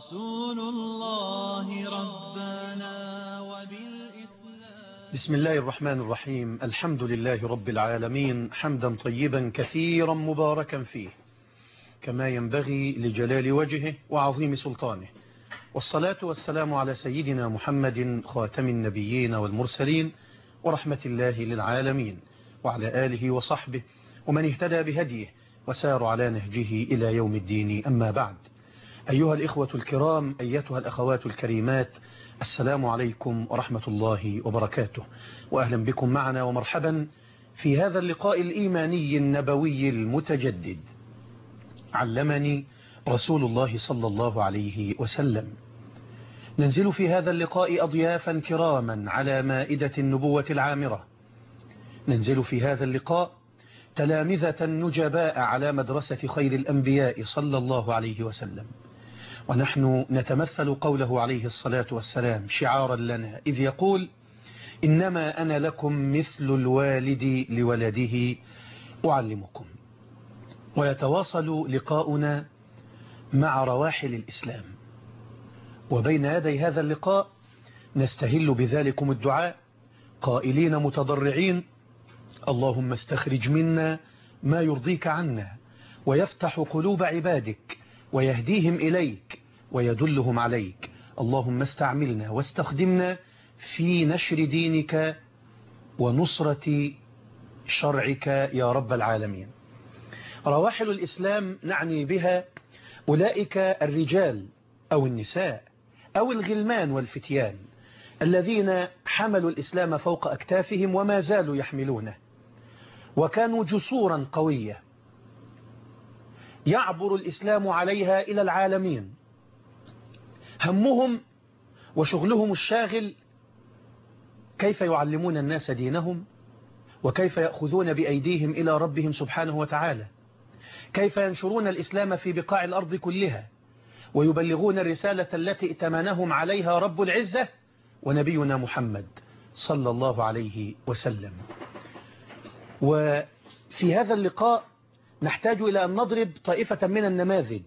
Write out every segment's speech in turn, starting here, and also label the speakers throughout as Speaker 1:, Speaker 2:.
Speaker 1: رسول الله ربنا وبالإسلام
Speaker 2: بسم الله الرحمن الرحيم الحمد لله رب العالمين حمدا طيبا كثيرا مباركا فيه كما ينبغي لجلال وجهه وعظيم سلطانه والصلاة والسلام على سيدنا محمد خاتم النبيين والمرسلين ورحمة الله للعالمين وعلى آله وصحبه ومن اهتدى بهديه وسار على نهجه إلى يوم الدين أما بعد أيها الإخوة الكرام أيتها الأخوات الكريمات السلام عليكم ورحمة الله وبركاته وأهلا بكم معنا ومرحبا في هذا اللقاء الإيماني النبوي المتجدد علمني رسول الله صلى الله عليه وسلم ننزل في هذا اللقاء أضيافا كراما على مائدة النبوة العامرة ننزل في هذا اللقاء تلامذة نجباء على مدرسة خير الأنبياء صلى الله عليه وسلم ونحن نتمثل قوله عليه الصلاة والسلام شعارا لنا إذ يقول إنما أنا لكم مثل الوالد لولده أعلمكم ويتواصل لقاؤنا مع رواحل الإسلام وبين يدي هذا اللقاء نستهل بذلكم الدعاء قائلين متضرعين اللهم استخرج منا ما يرضيك عنا ويفتح قلوب عبادك ويهديهم إليك ويدلهم عليك اللهم استعملنا واستخدمنا في نشر دينك ونصرة شرعك يا رب العالمين رواحل الإسلام نعني بها أولئك الرجال أو النساء أو الغلمان والفتيان الذين حملوا الإسلام فوق أكتافهم وما زالوا يحملونه وكانوا جسورا قوية يعبر الإسلام عليها إلى العالمين همهم وشغلهم الشاغل كيف يعلمون الناس دينهم وكيف يأخذون بأيديهم إلى ربهم سبحانه وتعالى كيف ينشرون الإسلام في بقاع الأرض كلها ويبلغون الرسالة التي ائتمنهم عليها رب العزة ونبينا محمد صلى الله عليه وسلم وفي هذا اللقاء نحتاج إلى أن نضرب طائفة من النماذج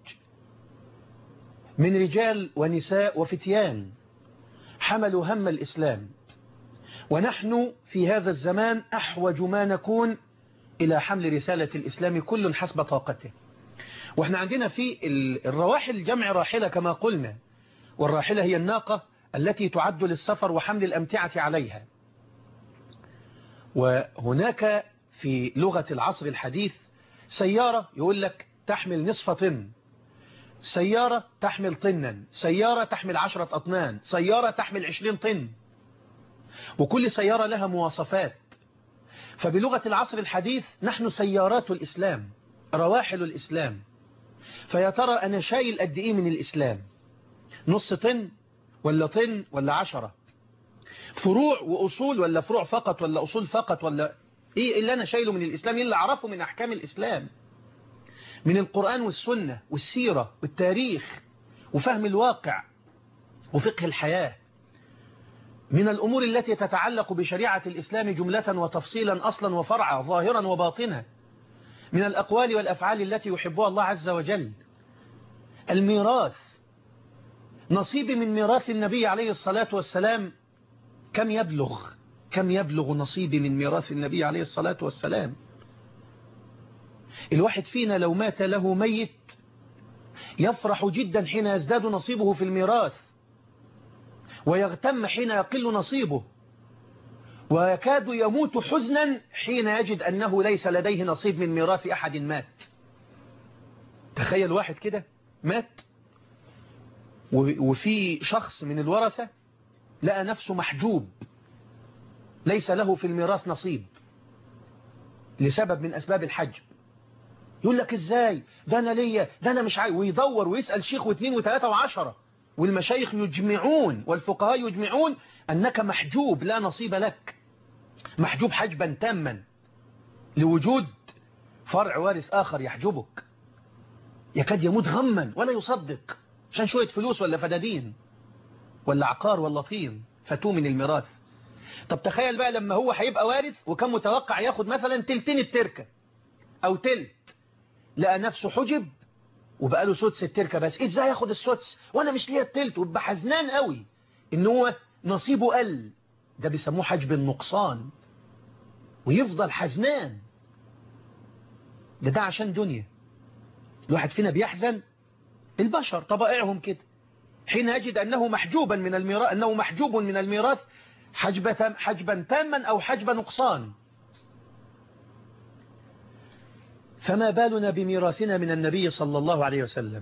Speaker 2: من رجال ونساء وفتيان حملوا هم الإسلام ونحن في هذا الزمان أحوج ما نكون إلى حمل رسالة الإسلام كل حسب طاقته وإحنا عندنا في الرواحل جمع راحلة كما قلنا والراحلة هي الناقة التي تعد للسفر وحمل الأمتعة عليها وهناك في لغة العصر الحديث سيارة يقول لك تحمل نصف طن سيارة تحمل طنا سيارة تحمل عشرة أطنان سيارة تحمل عشرين طن وكل سيارة لها مواصفات فبلغة العصر الحديث نحن سيارات الإسلام رواحل الإسلام فيا ترى أنا شايل قد إيه من الإسلام نص طن ولا طن ولا عشرة فروع وأصول ولا فروع فقط ولا أصول فقط ولا إيه اللي أنا شايله من الإسلام إيه اللي أعرفه من أحكام الإسلام من القرآن والسنة والسيرة والتاريخ وفهم الواقع وفقه الحياة من الأمور التي تتعلق بشريعة الإسلام جملة وتفصيلا أصلا وفرعا ظاهرا وباطنا من الأقوال والأفعال التي يحبها الله عز وجل الميراث نصيبي من ميراث النبي عليه الصلاة والسلام كم يبلغ كم يبلغ نصيبي من ميراث النبي عليه الصلاة والسلام الواحد فينا لو مات له ميت يفرح جدا حين يزداد نصيبه في الميراث ويغتم حين يقل نصيبه ويكاد يموت حزنا حين يجد أنه ليس لديه نصيب من ميراث أحد مات تخيل واحد كده مات وفي شخص من الورثة لقى نفسه محجوب ليس له في الميراث نصيب لسبب من أسباب الحجب يقول لك ازاي ده انا ليا ده انا مش عايز ويدور ويسأل شيخ واثنين وثلاثة وعشرة والمشايخ يجمعون والفقهاء يجمعون أنك محجوب لا نصيب لك محجوب حجبا تاما لوجود فرع وارث آخر يحجبك يكاد يموت غما ولا يصدق عشان شوية فلوس ولا فدادين ولا عقار ولا طين فتوه من الميراث طب تخيل بقى لما هو هيبقى وارث وكان متوقع ياخد مثلا تلتين التركة أو تلت لقى نفسه حجب وبقى له سدس التركة بس ازاي ياخد السدس وانا مش ليا التلت ويبقى حزنان قوي ان هو نصيبه قل ده بيسموه حجب النقصان ويفضل حزنان ده ده عشان دنيا الواحد فينا بيحزن البشر طبائعهم كده حين يجد أنه محجوبا من الميراث أنه محجوب من الميراث حجبة حجبا تاما أو حجب نقصان فما بالنا بميراثنا من النبي صلى الله عليه وسلم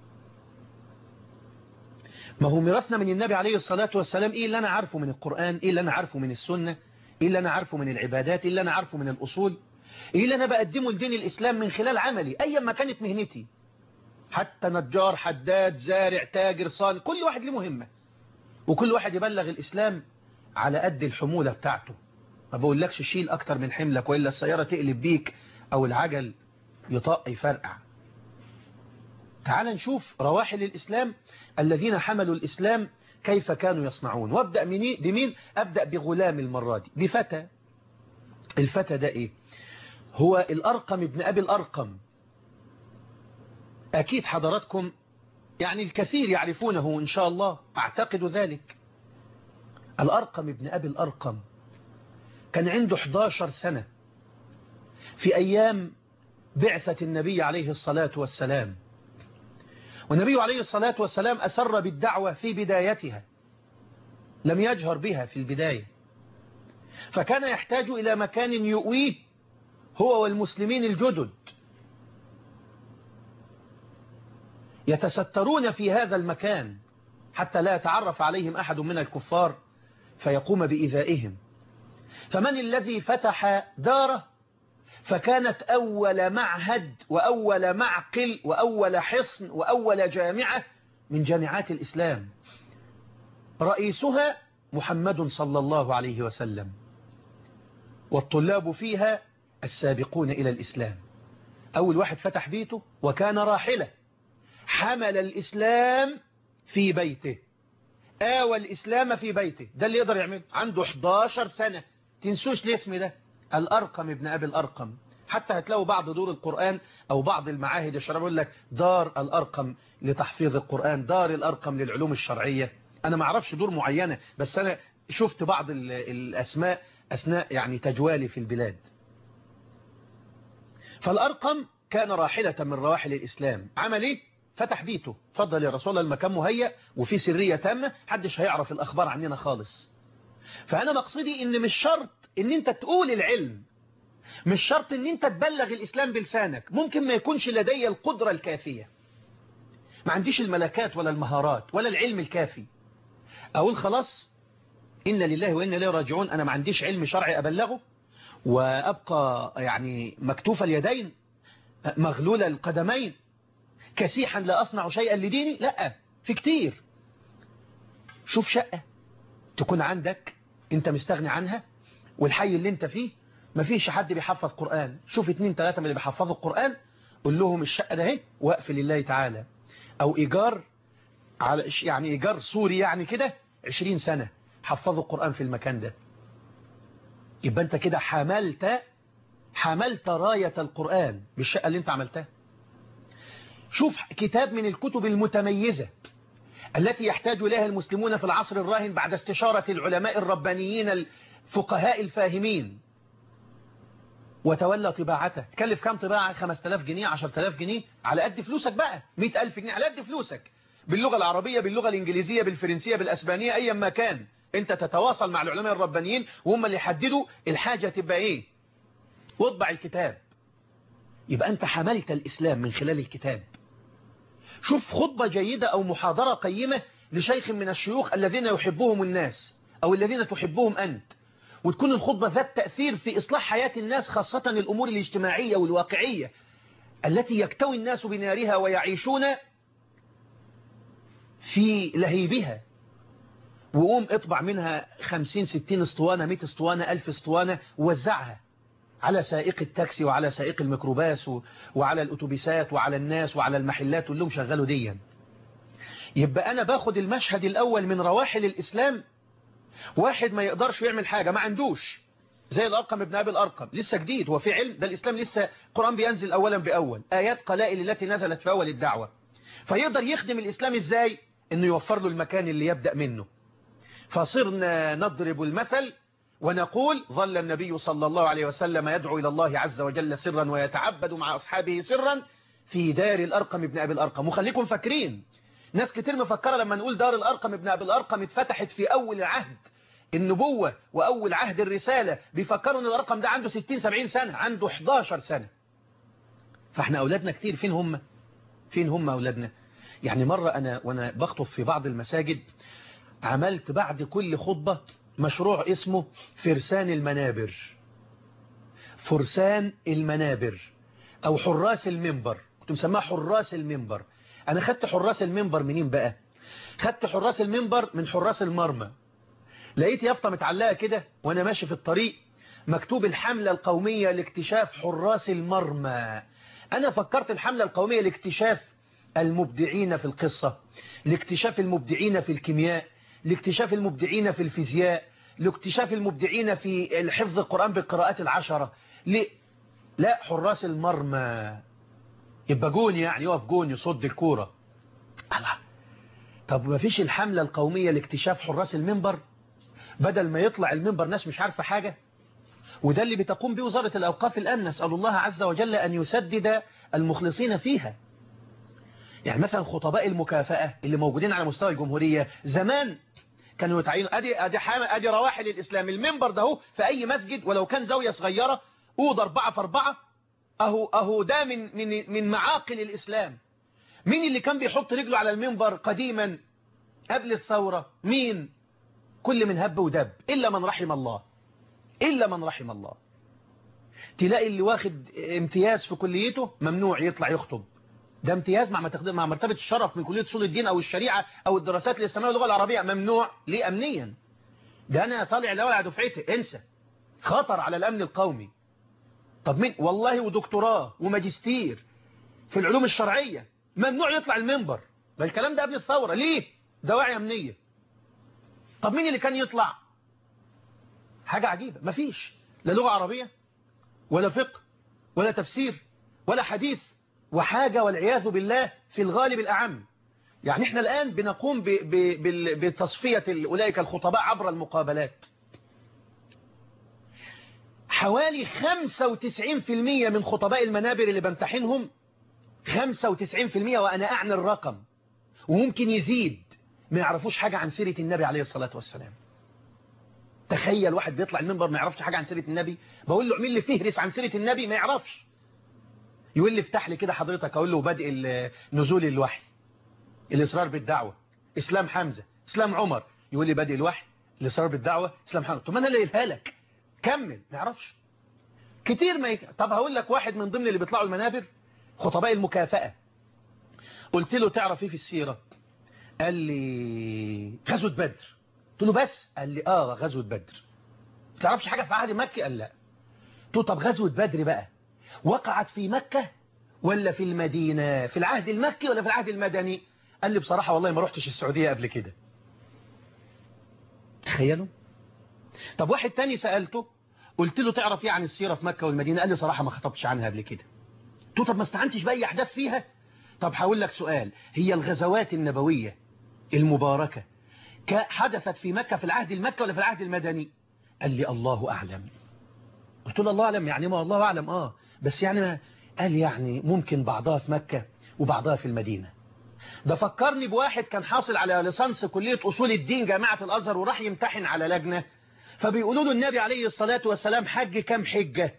Speaker 2: ما هو ميراثنا من النبي عليه الصلاة والسلام إيه اللي أنا عارفه من القرآن إيه اللي أنا عارفه من السنة إيه اللي أنا عارفه من العبادات إيه اللي أنا عارفه من الأصول إيه اللي أنا بقدمه لدين الإسلام من خلال عملي أيا ما كانت مهنتي حتى نجار حداد زارع تاجر صان كل واحد له مهمة وكل واحد يبلغ الإسلام على قد الحمولة بتاعته ما بقولكش شيل أكتر من حملك وإلا السيارة تقلب بيك أو العجل يطق يفرقع تعال نشوف رواحل الإسلام الذين حملوا الإسلام كيف كانوا يصنعون وابدأ مني بمين أبدأ بغلام المرة دي بفتى الفتى ده إيه هو الأرقم ابن أبي الأرقم أكيد حضراتكم يعني الكثير يعرفونه إن شاء الله أعتقد ذلك الأرقم ابن أبي الأرقم كان عنده 11 سنة في أيام بعثة النبي عليه الصلاة والسلام والنبي عليه الصلاة والسلام أسر بالدعوة في بدايتها لم يجهر بها في البداية فكان يحتاج إلى مكان يؤويه هو والمسلمين الجدد يتسترون في هذا المكان حتى لا يتعرف عليهم أحد من الكفار فيقوم بإذائهم فمن الذي فتح داره فكانت أول معهد وأول معقل وأول حصن وأول جامعة من جامعات الإسلام رئيسها محمد صلى الله عليه وسلم والطلاب فيها السابقون إلى الإسلام أول واحد فتح بيته وكان راحلة حمل الإسلام في بيته آوى الإسلام في بيته ده اللي يقدر يعمل عنده 11 سنة تنسوش الاسم ده الأرقم ابن أبي الأرقم حتى هتلاقوا بعض دور القرآن أو بعض المعاهد الشرعية يقول لك دار الأرقم لتحفيظ القرآن دار الأرقم للعلوم الشرعية أنا ما اعرفش دور معينة بس أنا شفت بعض الأسماء أثناء يعني تجوالي في البلاد فالأرقم كان راحلة من رواحل الإسلام عمل إيه؟ فتح بيته فضل يا رسول الله المكان مهيأ وفي سرية تامة حدش هيعرف الأخبار عننا خالص فأنا مقصدي إن مش شرط إن أنت تقول العلم مش شرط إن أنت تبلغ الإسلام بلسانك ممكن ما يكونش لدي القدرة الكافية ما عنديش الملكات ولا المهارات ولا العلم الكافي أقول خلاص إن لله وإن إليه راجعون أنا ما عنديش علم شرعي أبلغه وأبقى يعني مكتوف اليدين مغلول القدمين كسيحا لا أصنع شيئا لديني لا في كتير شوف شقة تكون عندك انت مستغني عنها والحي اللي انت فيه مفيش حد بيحفظ قرآن شوف اتنين تلاتة من اللي بيحفظوا القرآن قول لهم الشقة ده اهي وقف لله تعالى او ايجار على يعني ايجار سوري يعني كده 20 سنة حفظوا القرآن في المكان ده يبقى انت كده حملت حملت راية القرآن بالشقة اللي انت عملتها شوف كتاب من الكتب المتميزة التي يحتاج إليها المسلمون في العصر الراهن بعد استشارة العلماء الربانيين الفقهاء الفاهمين وتولى طباعته تكلف كام طباعة 5000 جنيه 10000 جنيه على قد فلوسك بقى 100000 جنيه على قد فلوسك باللغة العربية باللغة الإنجليزية بالفرنسية بالأسبانية أيا ما كان أنت تتواصل مع العلماء الربانيين وهم اللي يحددوا الحاجة تبقى إيه واطبع الكتاب يبقى أنت حملت الإسلام من خلال الكتاب شوف خطبة جيدة أو محاضرة قيمة لشيخ من الشيوخ الذين يحبهم الناس أو الذين تحبهم أنت وتكون الخطبة ذات تأثير في إصلاح حياة الناس خاصة الأمور الاجتماعية والواقعية التي يكتوي الناس بنارها ويعيشون في لهيبها وقوم اطبع منها خمسين ستين اسطوانة مئة اسطوانة ألف اسطوانة ووزعها على سائق التاكسي وعلى سائق الميكروباس وعلى الأتوبيسات وعلى الناس وعلى المحلات واللهم شغلوا ديا يبقى أنا باخد المشهد الأول من رواحل الإسلام واحد ما يقدرش يعمل حاجة ما عندوش زي الأرقم ابن أبي الأرقم لسه جديد هو في علم ده الإسلام لسه القرآن بينزل أولا بأول آيات قلائل التي نزلت في أول الدعوة فيقدر يخدم الإسلام إزاي إنه يوفر له المكان اللي يبدأ منه فصرنا نضرب المثل ونقول ظل النبي صلى الله عليه وسلم يدعو إلى الله عز وجل سرا ويتعبد مع أصحابه سرا في دار الأرقم ابن أبي الأرقم وخليكم فاكرين ناس كتير مفكرة لما نقول دار الأرقم ابن أبي الأرقم اتفتحت في أول العهد النبوة وأول عهد الرسالة بيفكروا أن الأرقم ده عنده 60-70 سنة عنده 11 سنة فاحنا أولادنا كتير فين هم فين هم أولادنا يعني مرة أنا وأنا بخطب في بعض المساجد عملت بعد كل خطبة مشروع اسمه فرسان المنابر فرسان المنابر أو حراس المنبر كنت مسماه حراس المنبر أنا خدت حراس المنبر منين بقى خدت حراس المنبر من حراس المرمى لقيت يافطة متعلقة كده وأنا ماشي في الطريق مكتوب الحملة القومية لاكتشاف حراس المرمى أنا فكرت الحملة القومية لاكتشاف المبدعين في القصة لاكتشاف المبدعين في الكيمياء لاكتشاف المبدعين في الفيزياء لاكتشاف المبدعين في الحفظ القرآن بالقراءات العشرة ل... لا حراس المرمى يبقى جون يعني يقف جون يصد الكورة الله طب ما فيش الحملة القومية لاكتشاف حراس المنبر بدل ما يطلع المنبر ناس مش عارفة حاجة وده اللي بتقوم به وزارة الأوقاف الآن نسأل الله عز وجل أن يسدد المخلصين فيها يعني مثلا خطباء المكافأة اللي موجودين على مستوى الجمهورية زمان كانوا يتعينوا ادي ادي ادي رواحل الاسلام المنبر ده هو في اي مسجد ولو كان زاويه صغيره اوضه 4 في 4 اهو اهو ده من من من معاقل الاسلام مين اللي كان بيحط رجله على المنبر قديما قبل الثوره مين كل من هب ودب الا من رحم الله الا من رحم الله تلاقي اللي واخد امتياز في كليته ممنوع يطلع يخطب ده امتياز مع مع مرتبة الشرف من كلية اصول الدين أو الشريعة أو الدراسات الإسلامية واللغة العربية ممنوع ليه أمنيا ده أنا طالع الأول على دفعتي انسى خطر على الأمن القومي طب مين والله ودكتوراه وماجستير في العلوم الشرعية ممنوع يطلع المنبر ده الكلام ده قبل الثورة ليه دواعي أمنية طب مين اللي كان يطلع حاجة عجيبة مفيش لا لغة عربية ولا فقه ولا تفسير ولا حديث وحاجة والعياذ بالله في الغالب الأعم يعني احنا الآن بنقوم ب ب بتصفية أولئك الخطباء عبر المقابلات حوالي 95% من خطباء المنابر اللي بمتحنهم 95% وأنا أعني الرقم وممكن يزيد ما يعرفوش حاجة عن سيرة النبي عليه الصلاة والسلام تخيل واحد بيطلع المنبر ما يعرفش حاجة عن سيرة النبي بقول له اعمل لي فهرس عن سيرة النبي ما يعرفش يقول لي افتح لي كده حضرتك اقول له بدء نزول الوحي الاصرار بالدعوه اسلام حمزه اسلام عمر يقول لي بدء الوحي الاصرار بالدعوه اسلام حمزه طب انا اللي قايلها لك كمل ما يعرفش كتير ما يك... طب هقول لك واحد من ضمن اللي بيطلعوا المنابر خطباء المكافاه قلت له تعرف ايه في السيره قال لي غزوه بدر قلت له بس قال لي اه غزوه بدر ما تعرفش حاجه في عهد مكي قال لا قلت له طب غزوه بدر بقى وقعت في مكة ولا في المدينة في العهد المكي ولا في العهد المدني قال لي بصراحة والله ما رحتش السعودية قبل كده تخيلوا طب واحد تاني سألته قلت له تعرف ايه عن السيرة في مكة والمدينة قال لي صراحة ما خطبتش عنها قبل كده قلت له طب ما استعنتش بأي أحداث فيها طب هقول لك سؤال هي الغزوات النبوية المباركة حدثت في مكة في العهد المكي ولا في العهد المدني قال لي الله أعلم قلت له الله أعلم يعني ما الله أعلم آه بس يعني ما قال يعني ممكن بعضها في مكة وبعضها في المدينة ده فكرني بواحد كان حاصل على ليسانس كلية أصول الدين جامعة الأزهر وراح يمتحن على لجنة فبيقولوا له النبي عليه الصلاة والسلام حج كم حجة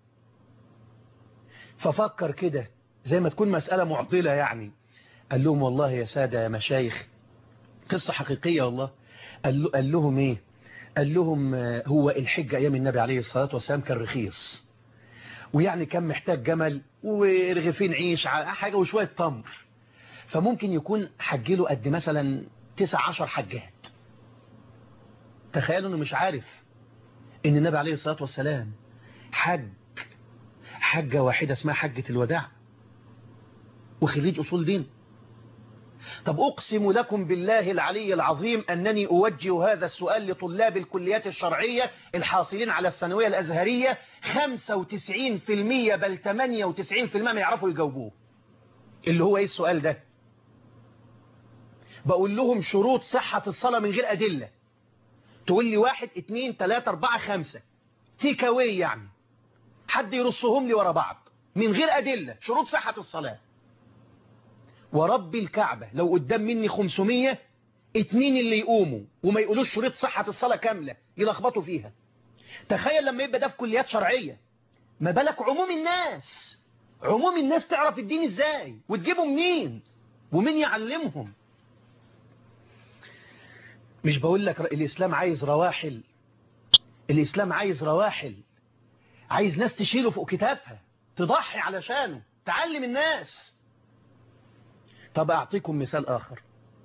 Speaker 2: ففكر كده زي ما تكون مسألة معضلة يعني قال لهم والله يا سادة يا مشايخ قصة حقيقية والله قال, له قال لهم ايه قال لهم هو الحج أيام النبي عليه الصلاة والسلام كان رخيص ويعني كان محتاج جمل ورغيفين عيش حاجة وشوية تمر فممكن يكون حج له قد مثلا 19 حجات تخيلوا انه مش عارف ان النبي عليه الصلاة والسلام حج حجة واحدة اسمها حجة الوداع وخريج أصول دين طب أقسم لكم بالله العلي العظيم أنني أوجه هذا السؤال لطلاب الكليات الشرعية الحاصلين على الثانوية الأزهرية 95% بل 98% ما يعرفوا يجاوبوه اللي هو إيه السؤال ده بقول لهم شروط صحة الصلاة من غير أدلة تقول لي واحد اتنين تلاتة اربعة خمسة تيكاوي يعني حد يرصهم لي ورا بعض من غير أدلة شروط صحة الصلاة ورب الكعبة لو قدام مني 500 اتنين اللي يقوموا وما يقولوش شروط صحة الصلاة كاملة يلخبطوا فيها تخيل لما يبقى ده في كليات شرعية ما بالك عموم الناس عموم الناس تعرف الدين ازاي وتجيبه منين ومين يعلمهم مش بقول لك الإسلام عايز رواحل الإسلام عايز رواحل عايز ناس تشيله فوق كتافها تضحي علشانه تعلم الناس طب أعطيكم مثال آخر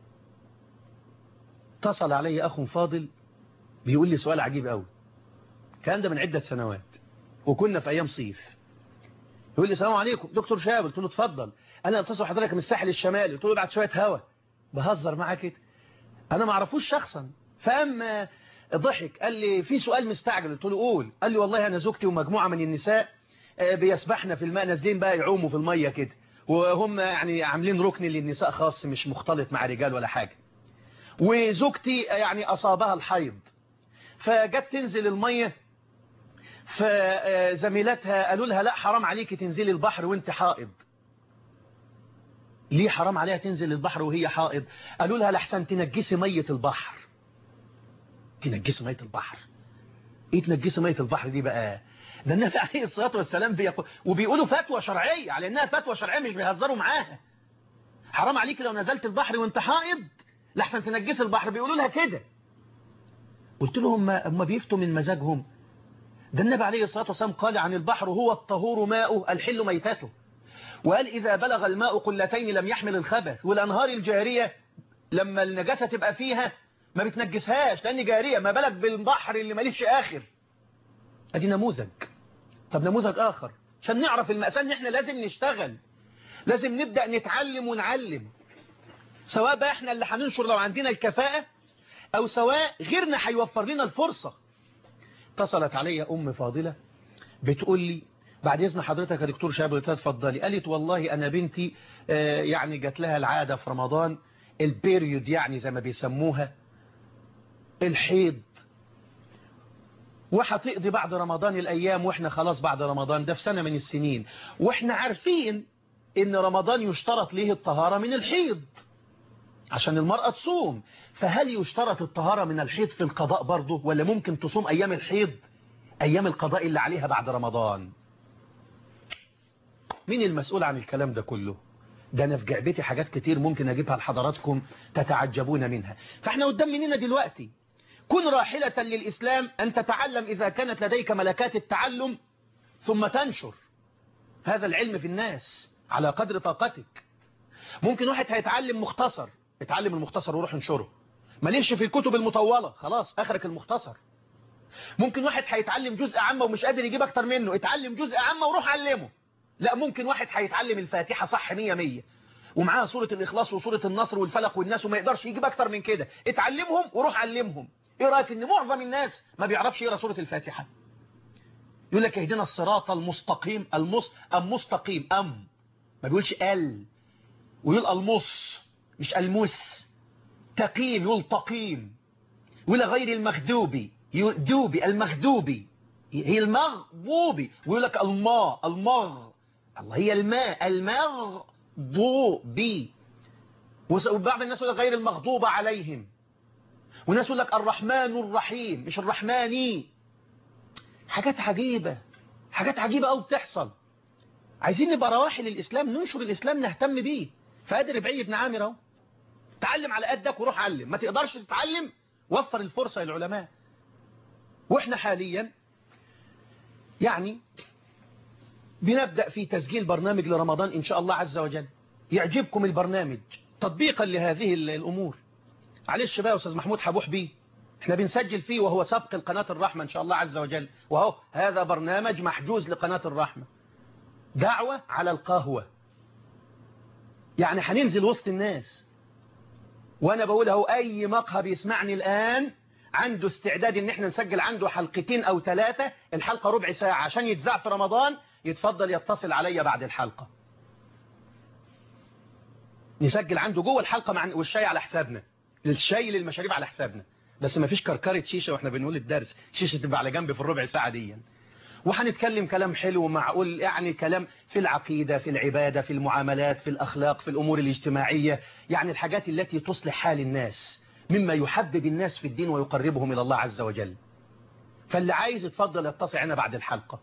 Speaker 2: اتصل علي أخ فاضل بيقول لي سؤال عجيب قوي كان ده من عدة سنوات وكنا في أيام صيف يقول لي السلام عليكم دكتور شاب قلت له اتفضل أنا اتصل حضرتك من الساحل الشمالي قلت له ابعت شوية هوا بهزر معاه كده أنا ما اعرفوش شخصا فأما ضحك قال لي في سؤال مستعجل قلت له قول قال لي والله أنا زوجتي ومجموعة من النساء بيسبحنا في الماء نازلين بقى يعوموا في المية كده وهم يعني عاملين ركن للنساء خاص مش مختلط مع رجال ولا حاجة وزوجتي يعني أصابها الحيض فجت تنزل المية فزميلتها قالوا لها لا حرام عليكي تنزلي البحر وانت حائض ليه حرام عليها تنزل البحر وهي حائض قالوا لها لحسن تنجسي مية البحر تنجسي مية البحر ايه تنجسي مية البحر دي بقى ده النبي عليه الصلاة والسلام بيقول وبيقولوا فتوى شرعية على انها فتوى شرعية مش بيهزروا معاها حرام عليك لو نزلت البحر وانت حائض لحسن تنجس البحر بيقولوا لها كده قلت لهم هم بيفتوا من مزاجهم ده النبي عليه الصلاة والسلام قال عن البحر هو الطهور ماؤه الحل ميتته وقال إذا بلغ الماء قلتين لم يحمل الخبث والأنهار الجارية لما النجاسة تبقى فيها ما بتنجسهاش لأن جارية ما بالك بالبحر اللي ماليش آخر ادي نموذج طب نموذج آخر عشان نعرف المأساة ان احنا لازم نشتغل لازم نبدأ نتعلم ونعلم سواء بقى احنا اللي هننشر لو عندنا الكفاءة او سواء غيرنا هيوفر لنا الفرصة اتصلت علي ام فاضلة بتقول لي بعد اذن حضرتك يا دكتور شهاب قلت لها اتفضلي قالت والله انا بنتي آه يعني جات لها العادة في رمضان البيريود يعني زي ما بيسموها الحيض وهتقضي بعد رمضان الأيام وإحنا خلاص بعد رمضان ده في سنة من السنين وإحنا عارفين إن رمضان يشترط ليه الطهارة من الحيض عشان المرأة تصوم فهل يشترط الطهارة من الحيض في القضاء برضه ولا ممكن تصوم أيام الحيض أيام القضاء اللي عليها بعد رمضان مين المسؤول عن الكلام ده كله ده أنا في جعبتي حاجات كتير ممكن أجيبها لحضراتكم تتعجبون منها فإحنا قدام مننا دلوقتي كن راحلة للإسلام أن تتعلم إذا كانت لديك ملكات التعلم ثم تنشر هذا العلم في الناس على قدر طاقتك ممكن واحد هيتعلم مختصر اتعلم المختصر وروح انشره ماليش في الكتب المطولة خلاص اخرك المختصر ممكن واحد هيتعلم جزء عامة ومش قادر يجيب اكتر منه اتعلم جزء عامة وروح علمه لا ممكن واحد هيتعلم الفاتحة صح مية مية ومعاها سورة الإخلاص وسورة النصر والفلق والناس وما يقدرش يجيب اكتر من كده اتعلمهم وروح علمهم ايه رأيك ان معظم الناس ما بيعرفش يقرا سورة الفاتحة يقول لك اهدنا الصراط المستقيم المس المستقيم ام ما بيقولش ال ويقول المص مش المس تقيم يقول تقيم يقول غير المخدوبي يقول دوبي المخدوبي هي المغضوبي ويقول لك الماء المغ الله هي الماء المغضوبي وبعض الناس يقول غير المغضوب عليهم وناس يقول لك الرحمن الرحيم مش الرحماني حاجات عجيبة حاجات عجيبة قوي بتحصل عايزين نبقى رواحل الإسلام ننشر الإسلام نهتم بيه فادي ربعي بن عامر اهو تعلم على قدك وروح علم ما تقدرش تتعلم وفر الفرصة للعلماء واحنا حاليا يعني بنبدأ في تسجيل برنامج لرمضان إن شاء الله عز وجل يعجبكم البرنامج تطبيقا لهذه الأمور معلش بقى يا أستاذ محمود حبوح بيه احنا بنسجل فيه وهو سبق القناة الرحمة إن شاء الله عز وجل وهو هذا برنامج محجوز لقناة الرحمة دعوة على القهوة يعني هننزل وسط الناس وانا بقول اهو اي مقهى بيسمعني الان عنده استعداد ان احنا نسجل عنده حلقتين او ثلاثة الحلقة ربع ساعة عشان يتذاع في رمضان يتفضل يتصل عليا بعد الحلقة نسجل عنده جوه الحلقة مع والشاي على حسابنا الشاي للمشاريب على حسابنا بس ما فيش كركرة شيشة واحنا بنقول الدرس شيشة تبقى على جنب في الربع ساعة دي وهنتكلم كلام حلو ومعقول يعني كلام في العقيدة في العبادة في المعاملات في الأخلاق في الأمور الاجتماعية يعني الحاجات التي تصلح حال الناس مما يحبب الناس في الدين ويقربهم إلى الله عز وجل فاللي عايز يتفضل يتصل عنا بعد الحلقة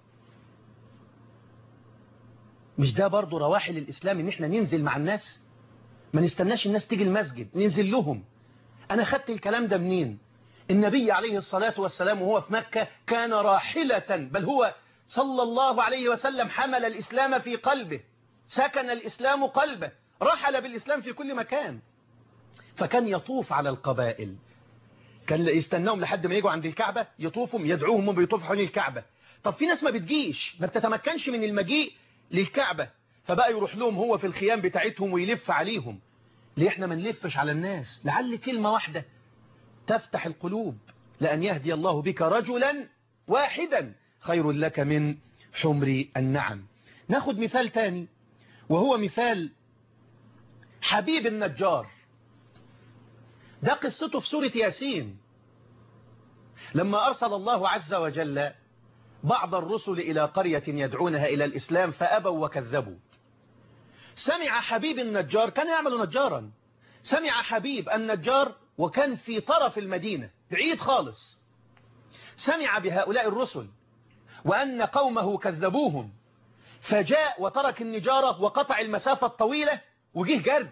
Speaker 2: مش ده برضو رواحل الإسلام إن احنا ننزل مع الناس ما نستناش الناس تيجي المسجد ننزل لهم أنا خدت الكلام ده منين النبي عليه الصلاة والسلام وهو في مكة كان راحلة بل هو صلى الله عليه وسلم حمل الإسلام في قلبه سكن الإسلام قلبه رحل بالإسلام في كل مكان فكان يطوف على القبائل كان يستناهم لحد ما يجوا عند الكعبة يطوفهم يدعوهم وبيطوفوا حول الكعبة طب في ناس ما بتجيش ما بتتمكنش من المجيء للكعبة فبقى يروح لهم هو في الخيام بتاعتهم ويلف عليهم ليه احنا ما نلفش على الناس لعل كلمة واحدة تفتح القلوب لأن يهدي الله بك رجلا واحدا خير لك من حمر النعم ناخد مثال تاني وهو مثال حبيب النجار ده قصته في سورة ياسين لما أرسل الله عز وجل بعض الرسل إلى قرية يدعونها إلى الإسلام فأبوا وكذبوا سمع حبيب النجار كان يعمل نجارا سمع حبيب النجار وكان في طرف المدينة بعيد خالص سمع بهؤلاء الرسل وأن قومه كذبوهم فجاء وترك النجارة وقطع المسافة الطويلة وجه جرد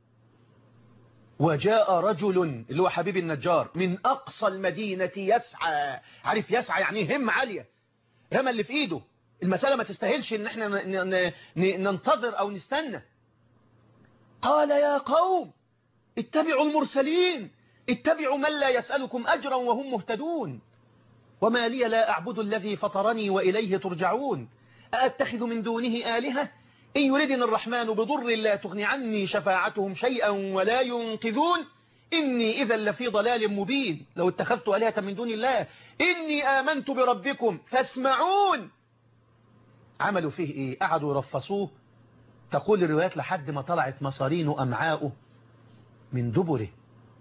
Speaker 2: وجاء رجل اللي هو حبيب النجار من أقصى المدينة يسعى عارف يسعى يعني هم عالية رمى اللي في إيده المسألة ما تستاهلش ان احنا ننتظر او نستنى قال يا قوم اتبعوا المرسلين اتبعوا من لا يسألكم أجرا وهم مهتدون وما لي لا أعبد الذي فطرني وإليه ترجعون أأتخذ من دونه آلهة إن يردني الرحمن بضر لا تغني عني شفاعتهم شيئا ولا ينقذون إني إذا لفي ضلال مبين لو اتخذت آلهة من دون الله إني آمنت بربكم فاسمعون عملوا فيه إيه قعدوا يرفصوه تقول الروايات لحد ما طلعت مصارين أمعاؤه من دبره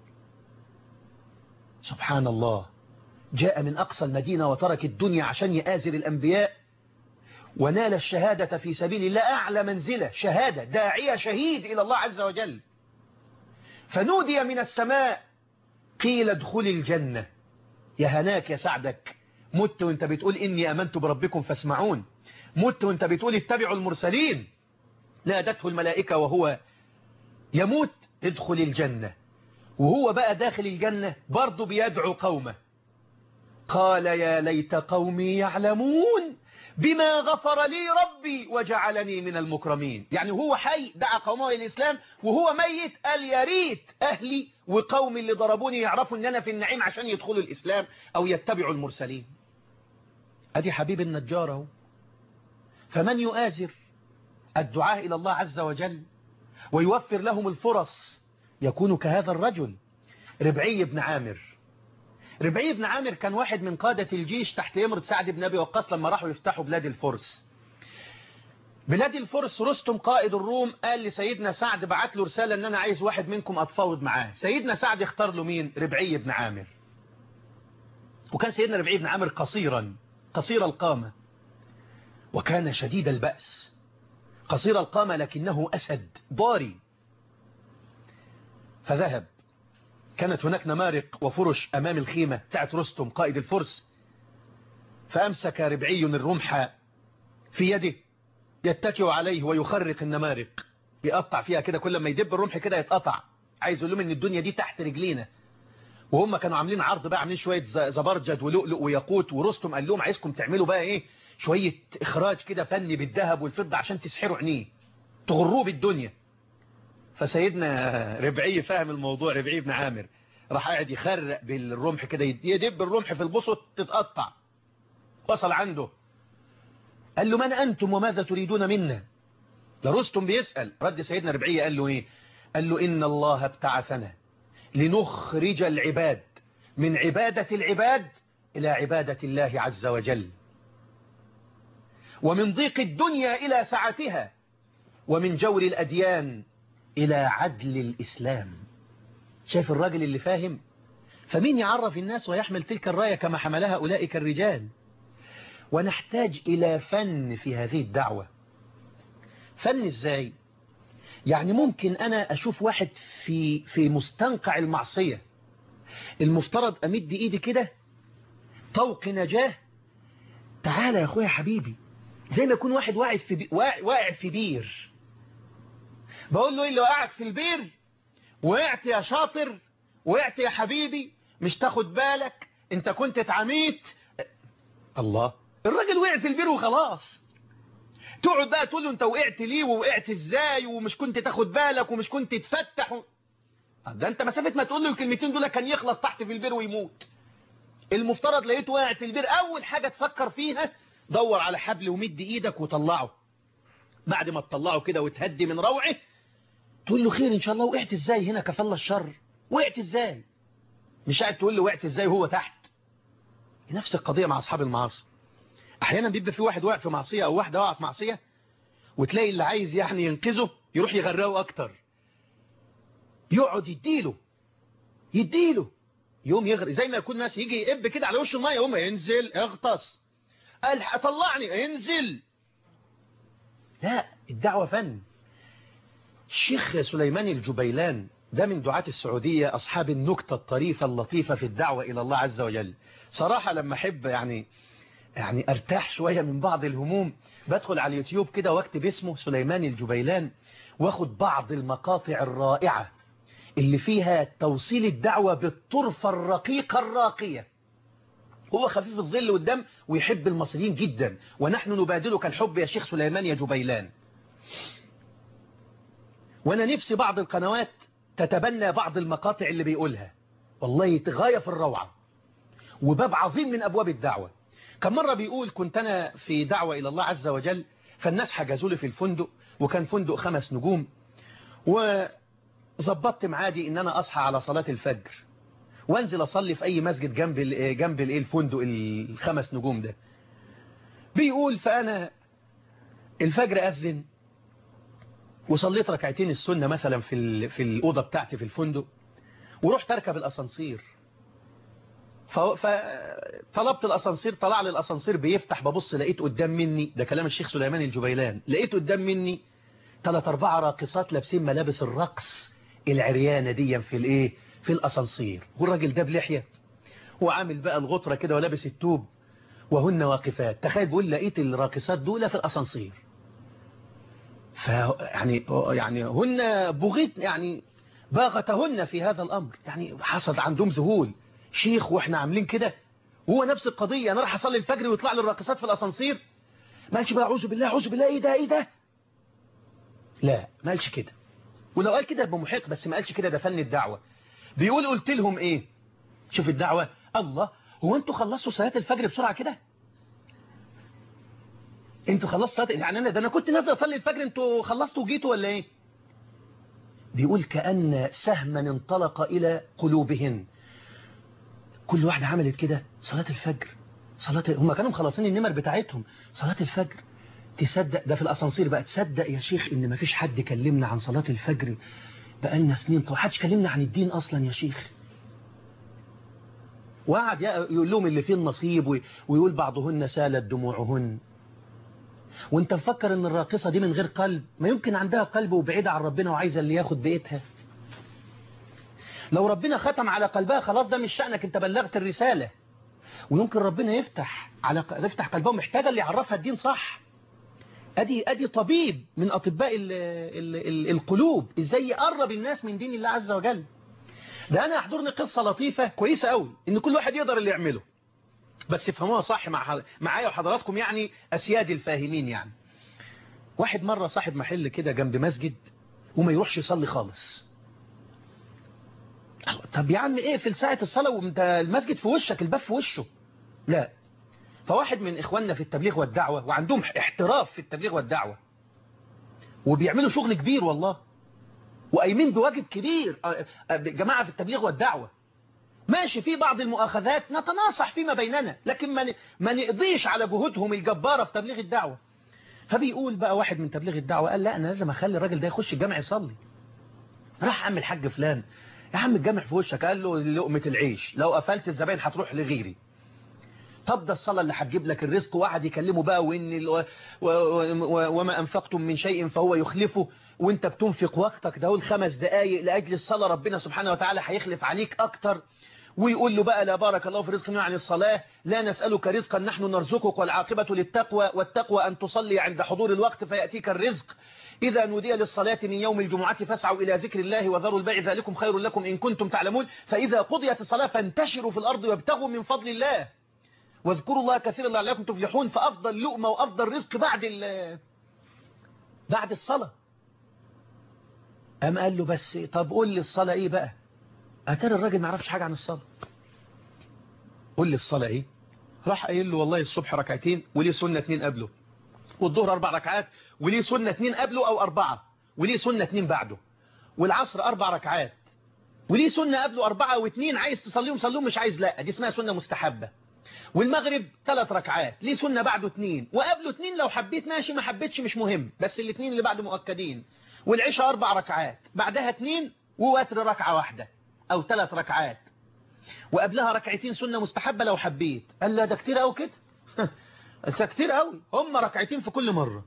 Speaker 2: سبحان الله جاء من أقصى المدينة وترك الدنيا عشان يآزر الأنبياء ونال الشهادة في سبيل الله أعلى منزلة شهادة داعية شهيد إلى الله عز وجل فنودي من السماء قيل ادخل الجنة يا هناك يا سعدك مت وانت بتقول إني أمنت بربكم فاسمعون مت وانت بتقول اتبعوا المرسلين نادته الملائكة وهو يموت ادخل الجنة وهو بقى داخل الجنة برضه بيدعو قومه قال يا ليت قومي يعلمون بما غفر لي ربي وجعلني من المكرمين يعني هو حي دعا قومه إلى الإسلام وهو ميت قال يا ريت أهلي وقومي اللي ضربوني يعرفوا أن أنا في النعيم عشان يدخلوا الإسلام أو يتبعوا المرسلين أدي حبيب النجار اهو فمن يؤازر الدعاء إلى الله عز وجل ويوفر لهم الفرص يكون كهذا الرجل ربعي بن عامر ربعي بن عامر كان واحد من قادة الجيش تحت يمرة سعد بن أبي وقاص لما راحوا يفتحوا بلاد الفرس بلاد الفرس رستم قائد الروم قال لسيدنا سعد بعت له رسالة ان انا عايز واحد منكم اتفاوض معاه سيدنا سعد اختار له مين ربعي بن عامر وكان سيدنا ربعي بن عامر قصيرا قصير القامة وكان شديد البأس قصير القامة لكنه أسد ضاري فذهب كانت هناك نمارق وفرش أمام الخيمة بتاعت رستم قائد الفرس فأمسك ربعي الرمح في يده يتكئ عليه ويخرق النمارق يقطع فيها كده كل ما يدب الرمح كده يتقطع عايز يقول لهم ان الدنيا دي تحت رجلينا وهم كانوا عاملين عرض بقى عاملين شوية زبرجد ولؤلؤ وياقوت ورستم قال لهم عايزكم تعملوا بقى ايه شوية اخراج كده فني بالذهب والفضة عشان تسحروا عينيه تغروه بالدنيا فسيدنا ربعي فاهم الموضوع ربعي بن عامر راح قاعد يخرق بالرمح كده يدب الرمح في البسط تتقطع وصل عنده قال له من أنتم وماذا تريدون منا ده رستم بيسأل رد سيدنا ربعي قال له إيه قال له إن الله ابتعثنا لنخرج العباد من عبادة العباد إلى عبادة الله عز وجل ومن ضيق الدنيا إلى سعتها ومن جور الأديان إلى عدل الإسلام شايف الراجل اللي فاهم فمين يعرف الناس ويحمل تلك الراية كما حملها أولئك الرجال ونحتاج إلى فن في هذه الدعوة فن إزاي يعني ممكن أنا أشوف واحد في في مستنقع المعصية المفترض أمد إيدي كده طوق نجاه تعالى يا أخويا حبيبي زي ما يكون واحد واقع في بي... واقع في بير بقول له ايه اللي وقعك في البير وقعت يا شاطر وقعت يا حبيبي مش تاخد بالك انت كنت اتعميت الله الراجل وقع في البير وخلاص تقعد بقى تقول له انت وقعت ليه ووقعت ازاي ومش كنت تاخد بالك ومش كنت تفتح و... ده انت مسافة ما تقول له الكلمتين دول كان يخلص تحت في البير ويموت المفترض لقيته واقع في البير اول حاجة تفكر فيها دور على حبل ومد ايدك وطلعه بعد ما تطلعه كده وتهدي من روعه تقول له خير ان شاء الله وقعت ازاي هنا كفى الله الشر وقعت ازاي مش قاعد تقول له وقعت ازاي وهو تحت نفس القضية مع اصحاب المعاصي احيانا بيبقى في واحد واقع في معصية او واحدة واقعة في معصية وتلاقي اللي عايز يعني ينقذه يروح يغرقه اكتر يقعد يديله يديله يوم يغرق زي ما يكون ناس يجي يقب كده على وش الميه يقوم ينزل اغطس قال طلعني انزل لا الدعوة فن الشيخ سليمان الجبيلان ده من دعاة السعودية أصحاب النكتة الطريفة اللطيفة في الدعوة إلى الله عز وجل صراحة لما أحب يعني يعني أرتاح شوية من بعض الهموم بدخل على اليوتيوب كده واكتب اسمه سليمان الجبيلان واخد بعض المقاطع الرائعة اللي فيها توصيل الدعوة بالطرفة الرقيقة الراقية هو خفيف الظل والدم ويحب المصريين جدا ونحن نبادلك الحب يا شيخ سليمان يا جبيلان وانا نفسي بعض القنوات تتبنى بعض المقاطع اللي بيقولها والله غاية في الروعة وباب عظيم من أبواب الدعوة كم مرة بيقول كنت أنا في دعوة إلى الله عز وجل فالناس حجزوا لي في الفندق وكان فندق خمس نجوم وظبطت معادي إن أنا أصحى على صلاة الفجر وانزل اصلي في اي مسجد جنب ال جنب الايه الفندق الخمس نجوم ده بيقول فانا الفجر اذن وصليت ركعتين السنه مثلا في في الاوضه بتاعتي في الفندق ورحت اركب الاسانسير فطلبت الاسانسير طلع لي الاسانسير بيفتح ببص لقيت قدام مني ده كلام الشيخ سليمان الجبيلان لقيت قدام مني ثلاث اربعه راقصات لابسين ملابس الرقص العريانه دي في الايه في الأسانسير والراجل ده بلحية وعامل بقى الغطرة كده ولابس التوب وهن واقفات تخيل بيقول لقيت الراقصات دول في الأسانسير ف يعني يعني هن بغيت يعني باغتهن في هذا الأمر يعني حصل عندهم ذهول شيخ واحنا عاملين كده وهو نفس القضية أنا راح أصلي الفجر ويطلع لي الراقصات في الأسانسير ما قالش بقى أعوذ بالله أعوذ بالله إيه ده إيه ده لا ما قالش كده ولو قال كده يبقى محق بس ما قالش كده ده فن الدعوة بيقول قلت لهم ايه شوف الدعوة الله هو انتوا خلصتوا صلاة الفجر بسرعة كده انتوا خلصتوا صلاة يعني انا ده انا كنت نازل اصلي الفجر انتوا خلصتوا وجيتوا ولا ايه بيقول كأن سهما انطلق الى قلوبهن كل واحدة عملت كده صلاة الفجر صلاة هم كانوا مخلصين النمر بتاعتهم صلاة الفجر تصدق ده في الاسانسير بقى تصدق يا شيخ ان مفيش حد كلمنا عن صلاة الفجر بقالنا سنين طب حدش كلمنا عن الدين أصلا يا شيخ وقعد يقول لهم اللي فيه النصيب ويقول بعضهن سالت دموعهن وانت مفكر ان الراقصة دي من غير قلب ما يمكن عندها قلب وبعيدة عن ربنا وعايزة اللي ياخد بيتها لو ربنا ختم على قلبها خلاص ده مش شأنك انت بلغت الرسالة ويمكن ربنا يفتح على يفتح قلبها محتاجة اللي يعرفها الدين صح ادي ادي طبيب من اطباء ال ال ال القلوب ازاي يقرب الناس من دين الله عز وجل ده انا احضرني قصة لطيفة كويسة قوي ان كل واحد يقدر اللي يعمله بس افهموها صح مع معايا وحضراتكم يعني اسياد الفاهمين يعني واحد مرة صاحب محل كده جنب مسجد وما يروحش يصلي خالص طب يا عم ايه في ساعة الصلاة وانت المسجد في وشك الباب في وشه لا فواحد من إخواننا في التبليغ والدعوة وعندهم احتراف في التبليغ والدعوة وبيعملوا شغل كبير والله وقايمين بواجب كبير جماعة في التبليغ والدعوة ماشي في بعض المؤاخذات نتناصح فيما بيننا لكن ما ما نقضيش على جهودهم الجبارة في تبليغ الدعوة فبيقول بقى واحد من تبليغ الدعوة قال لا أنا لازم أخلي الراجل ده يخش الجامع يصلي راح عم الحاج فلان يا عم الجامع في وشك قال له لقمة العيش لو قفلت الزباين هتروح لغيري طب ده الصلاة اللي هتجيب لك الرزق وقعد يكلمه بقى وإن و... و... و... وما أنفقتم من شيء فهو يخلفه وانت بتنفق وقتك ده الخمس دقايق لأجل الصلاة ربنا سبحانه وتعالى هيخلف عليك أكتر ويقول له بقى لا بارك الله في رزق عن الصلاة لا نسألك رزقا نحن نرزقك والعاقبة للتقوى والتقوى أن تصلي عند حضور الوقت فيأتيك الرزق إذا نودي للصلاة من يوم الجمعة فاسعوا إلى ذكر الله وذروا البيع ذلكم خير لكم إن كنتم تعلمون فإذا قضيت الصلاة فانتشروا في الأرض وابتغوا من فضل الله واذكروا الله كثيرا لعلكم تفلحون فأفضل لؤمة وأفضل رزق بعد بعد الصلاة أم قال له بس طب قول لي الصلاة إيه بقى أتاري الراجل ما يعرفش حاجة عن الصلاة قول لي الصلاة إيه راح قايل له والله الصبح ركعتين وليه سنة اتنين قبله والظهر أربع ركعات وليه سنة اتنين قبله أو أربعة وليه سنة اتنين بعده والعصر أربع ركعات وليه سنة قبله أربعة واتنين عايز تصليهم صليهم مش عايز لا دي اسمها سنة مستحبة والمغرب ثلاث ركعات ليه سنة بعده اتنين وقبله اتنين لو حبيت ماشي ما حبيتش مش مهم بس الاتنين اللي بعده مؤكدين والعشاء أربع ركعات بعدها اتنين ووتر ركعة واحدة أو ثلاث ركعات وقبلها ركعتين سنة مستحبة لو حبيت قال لا ده كتير أو كده ده كتير قوي هم ركعتين في كل مرة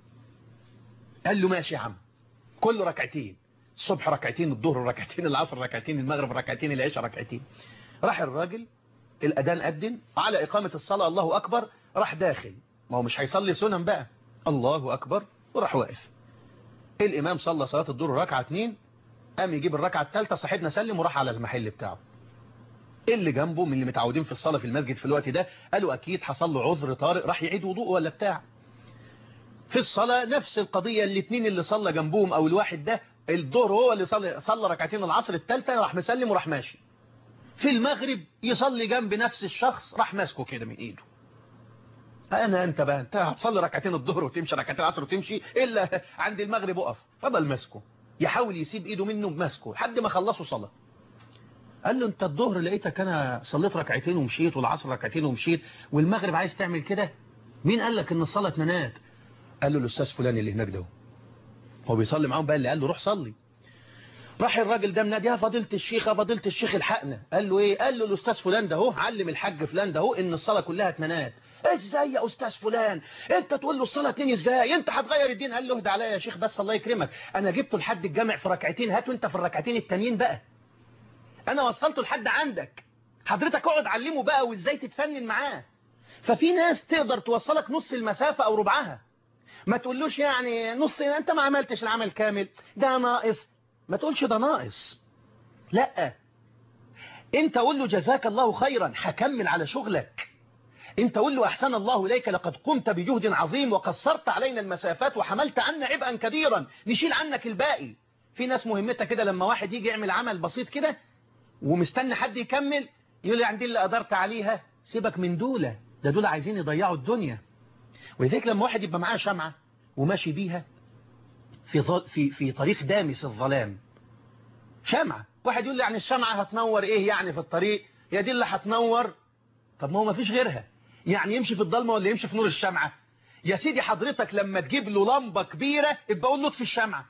Speaker 2: قال له ماشي يا عم كل ركعتين الصبح ركعتين الظهر ركعتين العصر ركعتين المغرب ركعتين العشاء ركعتين راح الراجل الأذان أذن على إقامة الصلاة الله أكبر راح داخل ما هو مش هيصلي سنن بقى الله أكبر وراح واقف الإمام صلى صلاة الظهر ركعة اتنين قام يجيب الركعة الثالثة صاحبنا سلم وراح على المحل بتاعه اللي جنبه من اللي متعودين في الصلاة في المسجد في الوقت ده قالوا أكيد حصل له عذر طارئ راح يعيد وضوء ولا بتاع في الصلاة نفس القضية الاثنين اللي صلى جنبهم أو الواحد ده الظهر هو اللي صلى, صلى ركعتين العصر الثالثة راح مسلم وراح ماشي في المغرب يصلي جنب نفس الشخص راح ماسكه كده من ايده انا انت بقى انت هتصلي ركعتين الظهر وتمشي ركعتين العصر وتمشي الا عند المغرب وقف فضل ماسكه يحاول يسيب ايده منه بماسكه لحد ما خلصوا صلاه قال له انت الظهر لقيتك انا صليت ركعتين ومشيت والعصر ركعتين ومشيت والمغرب عايز تعمل كده مين قال لك ان الصلاه اتنانات قال له الاستاذ فلان اللي هناك ده هو بيصلي معاهم بقى اللي قال له روح صلي راح الراجل ده منادي يا فضيله الشيخ يا فضيله الشيخ الحقنا قال له ايه قال له الاستاذ فلان ده اهو علم الحاج فلان ده اهو ان الصلاه كلها اتنانات ازاي يا استاذ فلان انت تقول له الصلاه اتنين ازاي انت هتغير الدين قال له اهدى عليا يا شيخ بس الله يكرمك انا جبته لحد الجامع في ركعتين هاته انت في الركعتين التانيين بقى انا وصلته لحد عندك حضرتك اقعد علمه بقى وازاي تتفنن معاه ففي ناس تقدر توصلك نص المسافة او ربعها ما تقولوش يعني نص انت ما عملتش العمل كامل ده ناقص ما تقولش ده ناقص لا انت قول له جزاك الله خيرا هكمل على شغلك انت قول له احسن الله اليك لقد قمت بجهد عظيم وقصرت علينا المسافات وحملت عنا عبئا كبيرا نشيل عنك الباقي في ناس مهمتها كده لما واحد يجي يعمل عمل بسيط كده ومستني حد يكمل يقول لي عندي اللي قدرت عليها سيبك من دولة ده دول عايزين يضيعوا الدنيا ولذلك لما واحد يبقى معاه شمعة وماشي بيها في في في طريق دامس الظلام شمعة واحد يقول لي يعني الشمعة هتنور ايه يعني في الطريق هي دي اللي هتنور طب ما هو ما فيش غيرها يعني يمشي في الضلمة ولا يمشي في نور الشمعة يا سيدي حضرتك لما تجيب له لمبة كبيرة ابقى قول له اطفي الشمعة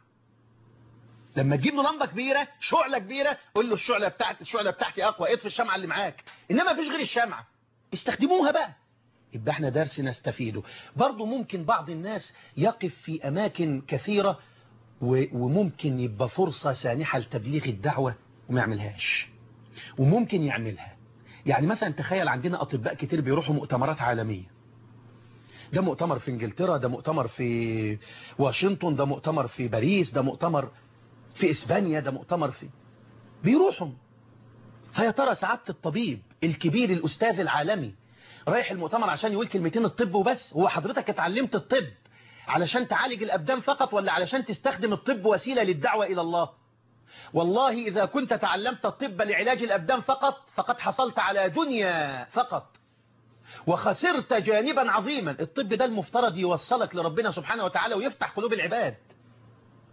Speaker 2: لما تجيب له لمبه كبيره شعله كبيره قول له الشعله بتاعتي الشعله بتاعتي اقوى اطفي الشمعه اللي معاك انما مفيش غير الشمعه استخدموها بقى يبقى احنا درس نستفيده برضه ممكن بعض الناس يقف في اماكن كثيره وممكن يبقى فرصه سانحه لتبليغ الدعوه وما يعملهاش وممكن يعملها يعني مثلا تخيل عندنا اطباء كتير بيروحوا مؤتمرات عالميه ده مؤتمر في انجلترا ده مؤتمر في واشنطن ده مؤتمر في باريس ده مؤتمر في إسبانيا ده مؤتمر في بيروحوا فيا ترى سعادة الطبيب الكبير الأستاذ العالمي رايح المؤتمر عشان يقول كلمتين الطب وبس هو حضرتك اتعلمت الطب علشان تعالج الأبدان فقط ولا علشان تستخدم الطب وسيلة للدعوة إلى الله والله إذا كنت تعلمت الطب لعلاج الأبدان فقط فقد حصلت على دنيا فقط وخسرت جانبا عظيما الطب ده المفترض يوصلك لربنا سبحانه وتعالى ويفتح قلوب العباد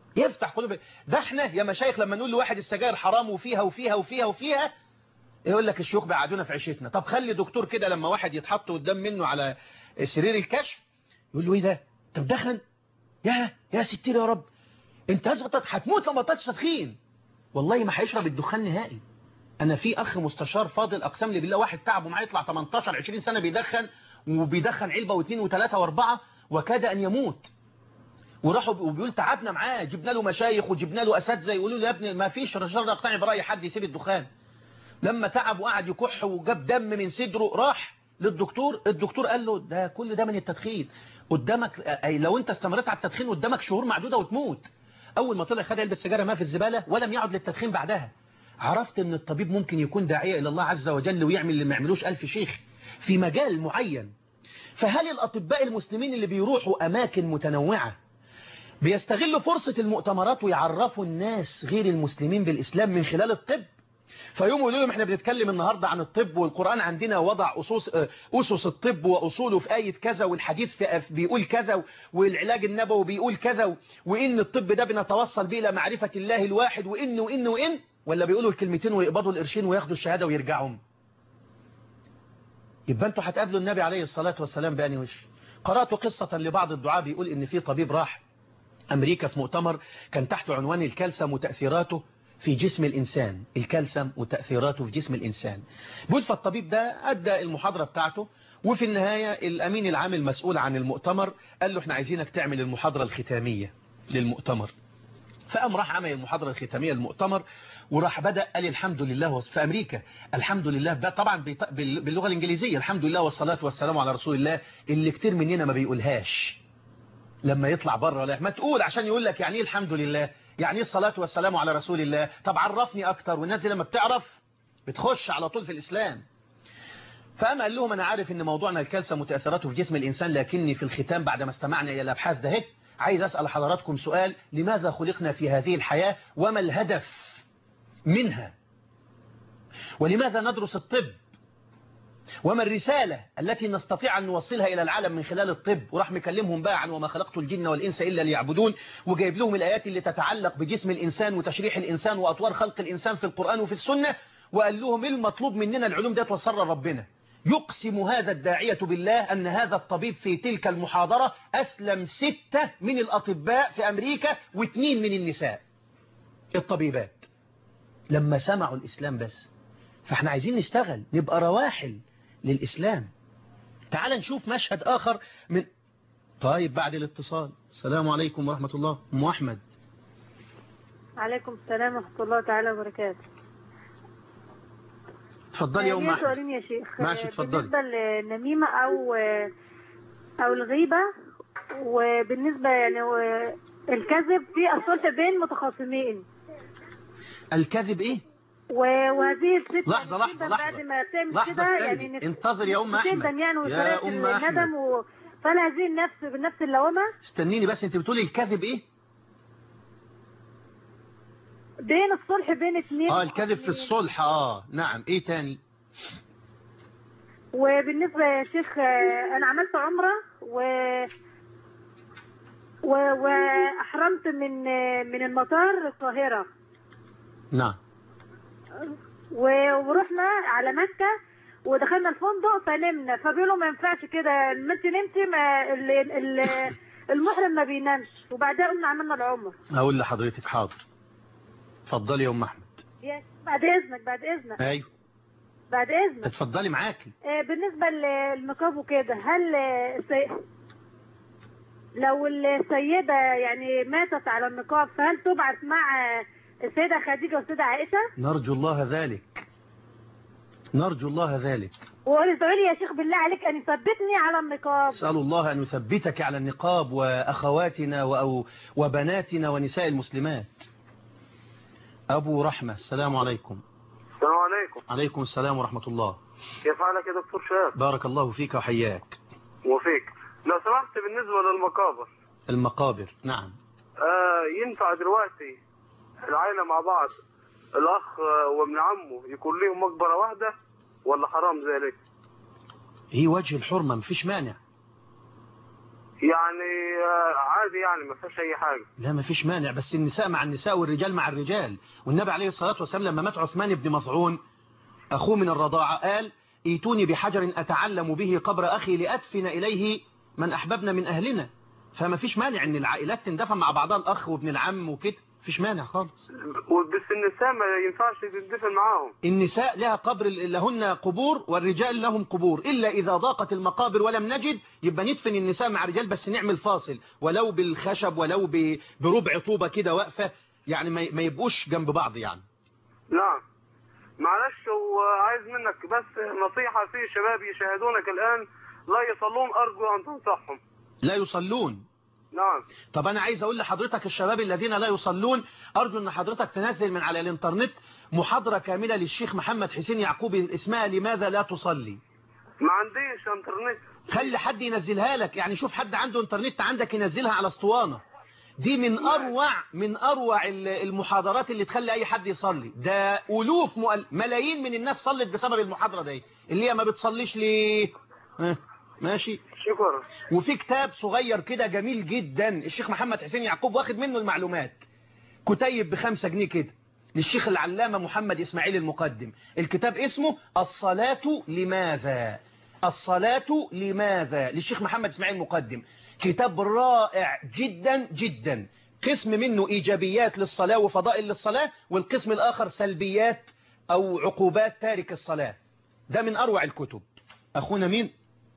Speaker 2: يفتح قلوب ده احنا يا مشايخ لما نقول لواحد السجاير حرام وفيها وفيها وفيها وفيها يقول لك الشيوخ بيقعدونا في عيشتنا طب خلي دكتور كده لما واحد يتحط قدام منه على سرير الكشف يقول له ايه ده انت مدخن يا يا ستير يا رب انت هزبطت هتموت لو ما بطلتش تدخين والله ما هيشرب الدخان نهائي انا في اخ مستشار فاضل اقسم لي بالله واحد تعبه معاه يطلع 18 20 سنه بيدخن وبيدخن علبه واثنين وثلاثه واربعه وكاد ان يموت وراحوا وبيقول تعبنا معاه جبنا له مشايخ وجبنا له اساتذه يقولوا له يا ابني ما فيش رجال اقتنع براي حد يسيب الدخان لما تعب وقعد يكح وجاب دم من صدره راح للدكتور الدكتور قال له ده كل ده من التدخين قدامك أي لو انت استمرت على التدخين قدامك شهور معدوده وتموت اول ما طلع خد علبه سيجاره ما في الزباله ولم يعد للتدخين بعدها عرفت ان الطبيب ممكن يكون داعيه الى الله عز وجل ويعمل اللي ما يعملوش الف شيخ في مجال معين فهل الاطباء المسلمين اللي بيروحوا اماكن متنوعه بيستغلوا فرصة المؤتمرات ويعرفوا الناس غير المسلمين بالإسلام من خلال الطب فيوم يقولوا لهم احنا بنتكلم النهاردة عن الطب والقرآن عندنا وضع أسس, أسس الطب وأصوله في آية كذا والحديث في بيقول كذا والعلاج النبوي بيقول كذا وإن الطب ده بنتوصل به إلى معرفة الله الواحد وإن وإن وإن ولا بيقولوا الكلمتين ويقبضوا القرشين وياخدوا الشهادة ويرجعوا يبقى انتوا هتقابلوا النبي عليه الصلاة والسلام بأني وش قرأت قصة لبعض الدعاء بيقول إن في طبيب راح أمريكا في مؤتمر كان تحت عنوان الكالسيوم وتأثيراته في جسم الإنسان الكالسيوم وتأثيراته في جسم الإنسان بيقول فالطبيب ده أدى المحاضرة بتاعته وفي النهاية الأمين العام المسؤول عن المؤتمر قال له احنا عايزينك تعمل المحاضرة الختامية للمؤتمر فقام راح عمل المحاضرة الختامية للمؤتمر وراح بدأ قال الحمد لله في أمريكا الحمد لله ده طبعا باللغة الإنجليزية الحمد لله والصلاة والسلام على رسول الله اللي كتير مننا ما بيقولهاش لما يطلع بره لا ما تقول عشان يقول لك يعني ايه الحمد لله يعني ايه الصلاة والسلام على رسول الله طب عرفني أكتر والناس دي لما بتعرف بتخش على طول في الإسلام فأما قال لهم أنا عارف أن موضوعنا الكالسيوم وتأثيراته في جسم الإنسان لكني في الختام بعد ما استمعنا إلى الأبحاث ده عايز أسأل حضراتكم سؤال لماذا خلقنا في هذه الحياة وما الهدف منها ولماذا ندرس الطب وما الرسالة التي نستطيع أن نوصلها إلى العالم من خلال الطب وراح مكلمهم بقى عن وما خلقت الجن والإنس إلا ليعبدون وجايب لهم الآيات اللي تتعلق بجسم الإنسان وتشريح الإنسان وأطوار خلق الإنسان في القرآن وفي السنة وقال لهم المطلوب مننا العلوم ده توصل ربنا يقسم هذا الداعية بالله أن هذا الطبيب في تلك المحاضرة أسلم ستة من الأطباء في أمريكا واثنين من النساء الطبيبات لما سمعوا الإسلام بس فاحنا عايزين نشتغل نبقى رواحل للإسلام تعال نشوف مشهد آخر من طيب بعد الاتصال السلام عليكم ورحمة الله أم أحمد
Speaker 3: عليكم السلام ورحمة الله تعالى وبركاته
Speaker 2: اتفضلي يا أم
Speaker 3: ليا
Speaker 2: أحمد
Speaker 3: سؤالين يا شيخ
Speaker 2: ماشي، اتفضلي.
Speaker 3: بالنسبة للنميمة أو أو الغيبة وبالنسبة يعني و- الكذب في الصلح بين متخاصمين
Speaker 2: الكذب إيه
Speaker 3: و- وهذه الست
Speaker 2: لحظة،
Speaker 3: يعني
Speaker 2: لحظة،
Speaker 3: تندم
Speaker 2: لحظة.
Speaker 3: بعد ما تعمل
Speaker 2: لحظة
Speaker 3: كده
Speaker 2: استني.
Speaker 3: يعني نف-
Speaker 2: انتظر يا أم أحمد.
Speaker 3: تندم يعني
Speaker 2: يا
Speaker 3: وثلاث
Speaker 2: أم أحمد.
Speaker 3: الندم و... فهل هذه النفس بنفس اللومة
Speaker 2: استنيني بس انت بتقولي الكذب ايه
Speaker 3: بين الصلح بين اثنين
Speaker 2: اه الكذب في
Speaker 3: متخاصمين.
Speaker 2: الصلح اه نعم ايه تاني
Speaker 3: وبالنسبة يا شيخ آه، أنا عملت عمرة و و... وأحرمت من آه، من المطار القاهرة
Speaker 2: نعم
Speaker 3: و- ورحنا على مكة ودخلنا الفندق فنمنا فبيقولوا ما ينفعش كده ما انت نمتي ما ال... ال... المحرم ما بينامش وبعدها قلنا عملنا العمر
Speaker 2: اقول لحضرتك حاضر اتفضلي يا ام احمد
Speaker 3: يا- بعد إذنك بعد إذنك
Speaker 2: ايوه
Speaker 3: بعد إذنك
Speaker 2: اتفضلي معاكي
Speaker 3: آه، بالنسبة للنقاب وكده هل آه، السي... لو السيدة يعني ماتت على النقاب فهل تبعث مع آه، السيدة خديجة والسيدة عائشة؟
Speaker 2: نرجو الله ذلك نرجو الله ذلك
Speaker 3: وادعوا لي يا شيخ بالله عليك أن يثبتني على النقاب
Speaker 2: اسال الله ان يثبتك على النقاب واخواتنا وأو وبناتنا ونساء المسلمات ابو رحمه السلام عليكم
Speaker 4: السلام عليكم
Speaker 2: عليكم السلام ورحمه الله
Speaker 4: كيف حالك يا دكتور شهاب
Speaker 2: بارك الله فيك وحياك
Speaker 4: وفيك لو سمحت بالنسبة للمقابر
Speaker 2: المقابر نعم
Speaker 4: آه ينفع دلوقتي العائلة مع بعض الأخ آه، وابن عمه يكون ليهم مقبرة واحدة ولا حرام ذلك
Speaker 2: هي وجه الحرمه مفيش مانع
Speaker 4: يعني آه، عادي يعني ما فيهاش اي حاجه
Speaker 2: لا ما فيش مانع بس النساء مع النساء والرجال مع الرجال والنبي عليه الصلاة والسلام لما مات عثمان بن مظعون أخوه من الرضاعة قال ايتوني بحجر أتعلم به قبر أخي لأدفن إليه من أحببنا من أهلنا فما فيش مانع ان العائلات تندفن مع بعضها الأخ وابن العم وكده فيش مانع خالص
Speaker 4: بس النساء ما ينفعش تدفن معاهم
Speaker 2: النساء لها قبر لهن قبور والرجال لهم قبور إلا إذا ضاقت المقابر ولم نجد يبقى ندفن النساء مع الرجال بس نعمل فاصل ولو بالخشب ولو ب- بربع طوبة كده واقفة يعني ما ما يبقوش جنب بعض يعني
Speaker 4: نعم معلش وعايز منك بس نصيحة في شباب يشاهدونك الآن لا يصلون أرجو أن تنصحهم
Speaker 2: لا يصلون
Speaker 4: نعم
Speaker 2: طب أنا عايز أقول لحضرتك الشباب الذين لا يصلون أرجو أن حضرتك تنزل من على الإنترنت محاضرة كاملة للشيخ محمد حسين يعقوب اسمها لماذا لا تصلي
Speaker 4: ما عنديش انترنت
Speaker 2: خلي حد ينزلها لك يعني شوف حد عنده انترنت عندك ينزلها على اسطوانة دي من أروع من أروع ال- المحاضرات اللي تخلي أي حد يصلي ده ألوف مؤل... ملايين من الناس صلت بسبب المحاضرة دي اللي هي ما بتصليش ليه ها، ماشي
Speaker 4: شكرا
Speaker 2: وفي كتاب صغير كده جميل جدا الشيخ محمد حسين يعقوب واخد منه المعلومات كتيب بخمسة جنيه كده للشيخ العلامة محمد إسماعيل المقدم الكتاب اسمه الصلاة لماذا الصلاة لماذا للشيخ محمد إسماعيل المقدم كتاب رائع جدا جدا قسم منه إيجابيات للصلاة وفضائل للصلاة والقسم الآخر سلبيات أو عقوبات تارك الصلاة ده من أروع الكتب أخونا مين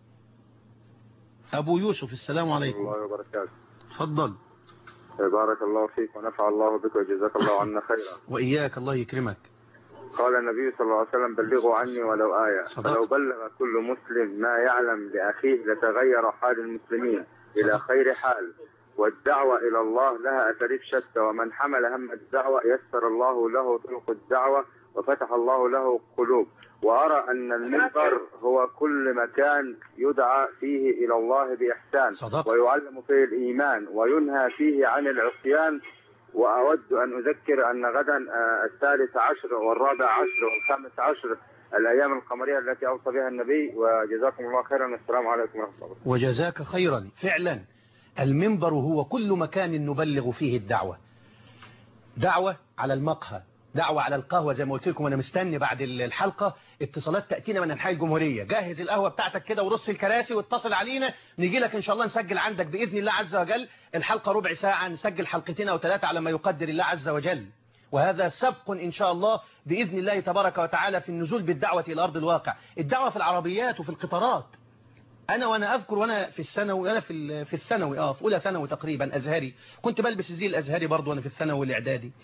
Speaker 2: أبو يوسف السلام عليكم
Speaker 5: الله وبركاته
Speaker 2: تفضل
Speaker 5: بارك الله فيك ونفع الله بك وجزاك الله عنا خيرا
Speaker 2: وإياك الله يكرمك
Speaker 5: قال النبي صلى الله عليه وسلم بلغوا عني ولو آية
Speaker 2: صدق.
Speaker 5: فلو بلغ كل مسلم ما يعلم لأخيه لتغير حال المسلمين إلى خير حال والدعوة إلى الله لها أساليب شتى ومن حمل هم الدعوة يسر الله له طرق الدعوة وفتح الله له قلوب وأرى أن المنبر هو كل مكان يدعى فيه إلى الله بإحسان
Speaker 2: صدقت.
Speaker 5: ويعلم فيه الإيمان وينهى فيه عن العصيان وأود أن أذكر أن غدا آه، الثالث عشر والرابع عشر والخامس عشر الأيام القمرية التي أوصى بها النبي وجزاكم الله خيرا والسلام عليكم ورحمة الله وبركاته
Speaker 2: وجزاك خيرا فعلا المنبر هو كل مكان نبلغ فيه الدعوة دعوة على المقهى دعوة على القهوة زي ما قلت لكم أنا مستني بعد الحلقة اتصالات تأتينا من أنحاء الجمهورية جهز القهوة بتاعتك كده ورص الكراسي واتصل علينا نيجي لك إن شاء الله نسجل عندك بإذن الله عز وجل الحلقة ربع ساعة نسجل حلقتين أو ثلاثة على ما يقدر الله عز وجل وهذا سبق إن شاء الله بإذن الله تبارك وتعالى في النزول بالدعوة إلى أرض الواقع الدعوة في العربيات وفي القطارات انا وانا اذكر وانا في الثانوي انا في ال- في الثانوي اه في اولى ثانوي تقريبا ازهري كنت بلبس الزي الازهري برضه وانا في الثانوي والاعدادي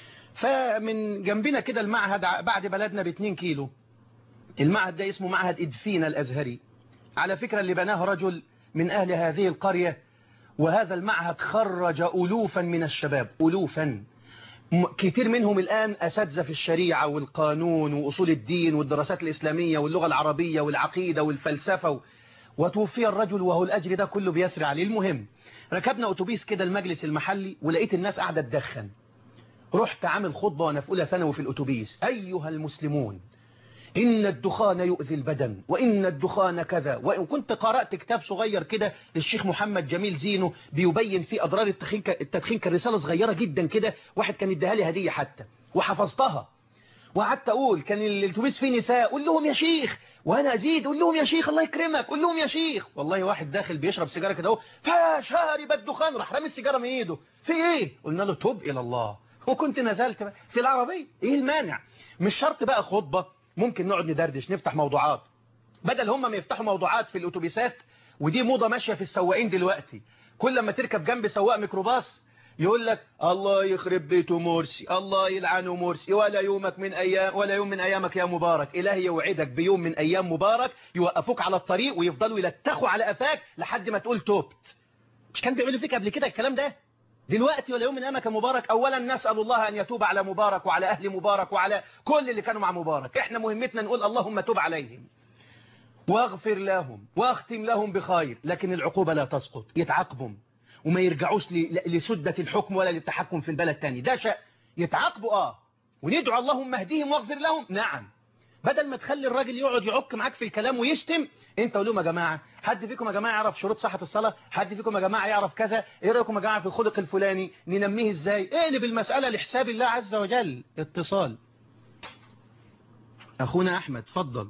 Speaker 2: فمن جنبنا كده المعهد ع- بعد بلدنا ب 2 كيلو المعهد ده اسمه معهد ادفينا الازهري على فكرة اللي بناه رجل من اهل هذه القرية وهذا المعهد خرج الوفا من الشباب الوفا م- كتير منهم الآن أساتذة في الشريعة والقانون وأصول الدين والدراسات الإسلامية واللغة العربية والعقيدة والفلسفة و... وتوفي الرجل وهو الأجر ده كله بيسري عليه المهم ركبنا أتوبيس كده المجلس المحلي ولقيت الناس قاعدة تدخن رحت عامل خطبة وأنا في أولى ثانوي في الأتوبيس أيها المسلمون إن الدخان يؤذي البدن وإن الدخان كذا وكنت قرأت كتاب صغير كده للشيخ محمد جميل زينو بيبين فيه أضرار التدخين التدخين كرسالة صغيرة جدا كده واحد كان اداها لي هدية حتى وحفظتها وقعدت أقول كان الاتوبيس فيه نساء قول لهم يا شيخ وأنا أزيد قول لهم يا شيخ الله يكرمك قول لهم يا شيخ والله واحد داخل بيشرب سيجارة كده اهو فشارب الدخان راح رامي السيجارة من إيده في إيه قلنا له توب إلى الله وكنت نزلت بقى في العربية إيه المانع مش شرط بقى خطبة ممكن نقعد ندردش نفتح موضوعات بدل هم ما يفتحوا موضوعات في الأتوبيسات ودي موضة ماشية في السواقين دلوقتي كل ما تركب جنب سواق ميكروباص يقول لك الله يخرب بيته مرسي الله يلعنه مرسي ولا يومك من أيام ولا يوم من أيامك يا مبارك إلهي يوعدك بيوم من أيام مبارك يوقفوك على الطريق ويفضلوا يلتخوا على قفاك لحد ما تقول توبت مش كان بيعملوا فيك قبل كده الكلام ده دلوقتي ولا يوم من أيامك يا مبارك أولا نسأل الله أن يتوب على مبارك وعلى أهل مبارك وعلى كل اللي كانوا مع مبارك احنا مهمتنا نقول اللهم توب عليهم واغفر لهم واختم لهم بخير لكن العقوبة لا تسقط يتعاقبهم وما يرجعوش ل- لسدة الحكم ولا للتحكم في البلد تاني ده شيء يتعاقبوا اه وندعو اللهم اهديهم واغفر لهم نعم بدل ما تخلي الراجل يقعد يعك معاك في الكلام ويشتم انت قول لهم يا جماعه حد فيكم يا جماعه يعرف شروط صحه الصلاه حد فيكم يا جماعه يعرف كذا ايه رايكم يا جماعه في الخلق الفلاني ننميه ازاي اقلب المساله لحساب الله عز وجل اتصال اخونا احمد اتفضل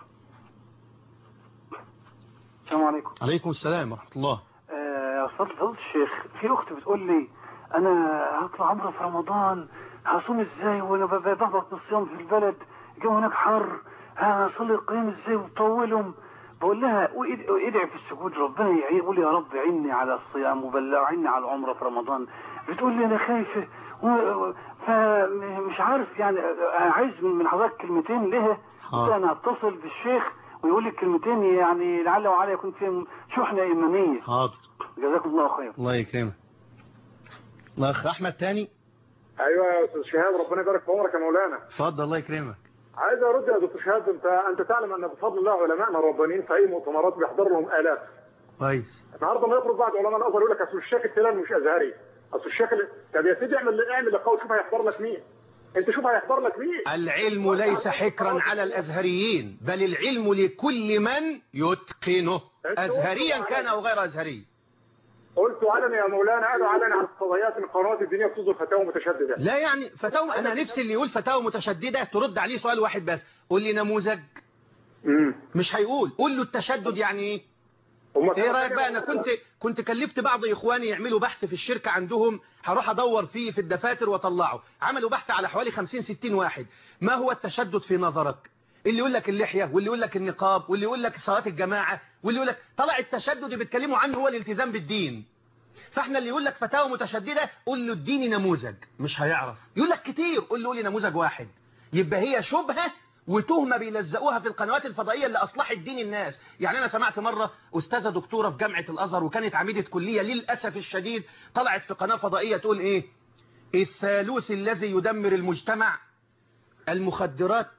Speaker 6: السلام عليكم
Speaker 2: عليكم السلام ورحمه الله
Speaker 6: آه، يا استاذ فضل الشيخ في اخت بتقول لي انا هطلع عمره في رمضان هصوم ازاي وانا ب- ب- بهبط من الصيام في البلد الجو هناك حر هصلي القيام ازاي وطولهم بقول لها وإد- ادعي في السجود ربنا يعين قول يا رب عيني على الصيام وبلعني على العمره في رمضان بتقول لي انا خايفه و- فمش عارف يعني أنا عايز من من حضرتك كلمتين لها
Speaker 2: حاضر.
Speaker 6: انا اتصل بالشيخ ويقول لي كلمتين يعني لعل وعلى يكون فيهم شحنه ايمانيه
Speaker 2: حاضر
Speaker 6: جزاكم الله خير
Speaker 2: الله يكرمك الله اخ احمد تاني
Speaker 7: ايوه يا استاذ شهاب ربنا يبارك في عمرك يا مولانا
Speaker 2: اتفضل الله يكرمك
Speaker 7: عايز ارد يا دكتور شهاب انت انت تعلم ان بفضل الله علمائنا الربانيين في اي مؤتمرات بيحضر لهم الاف
Speaker 2: كويس
Speaker 7: النهارده ما يخرج بعض علماء الازهر يقول لك اصل الشيخ الفلاني مش ازهري اصل الشيخ ال- طب يا سيدي اعمل اعمل لقاء وشوف هيحضر لك مين انت شوف هيحضر لك مين
Speaker 2: العلم ليس حكرا على الأزهريين بل العلم لكل من يتقنه أزهريا كان أو غير أزهري
Speaker 7: قلت علني يا مولانا قالوا علني على القضايات ان القنوات الدينيه بتصدر فتاوى متشدده
Speaker 2: لا يعني فتاوى أنا نفسي اللي يقول فتاوى متشددة ترد عليه سؤال واحد بس قول لي نموذج
Speaker 7: امم
Speaker 2: مش هيقول قول له التشدد يعني ايه
Speaker 7: هم
Speaker 2: ايه رايك بقى انا كنت كنت كلفت بعض اخواني يعملوا بحث في الشركه عندهم هروح ادور فيه في الدفاتر واطلعه عملوا بحث على حوالي 50 60 واحد ما هو التشدد في نظرك اللي يقول لك اللحيه واللي يقول لك النقاب واللي يقول لك صلاه الجماعه واللي يقول لك طلع التشدد اللي بيتكلموا عنه هو الالتزام بالدين فاحنا اللي يقول لك فتاوى متشدده قول له اديني نموذج مش هيعرف يقول لك كتير قول له قول لي نموذج واحد يبقى هي شبهه وتهمه بيلزقوها في القنوات الفضائيه اللي اصلحت دين الناس يعني انا سمعت مره استاذه دكتوره في جامعه الازهر وكانت عميده كليه للاسف الشديد طلعت في قناه فضائيه تقول ايه الثالوث الذي يدمر المجتمع المخدرات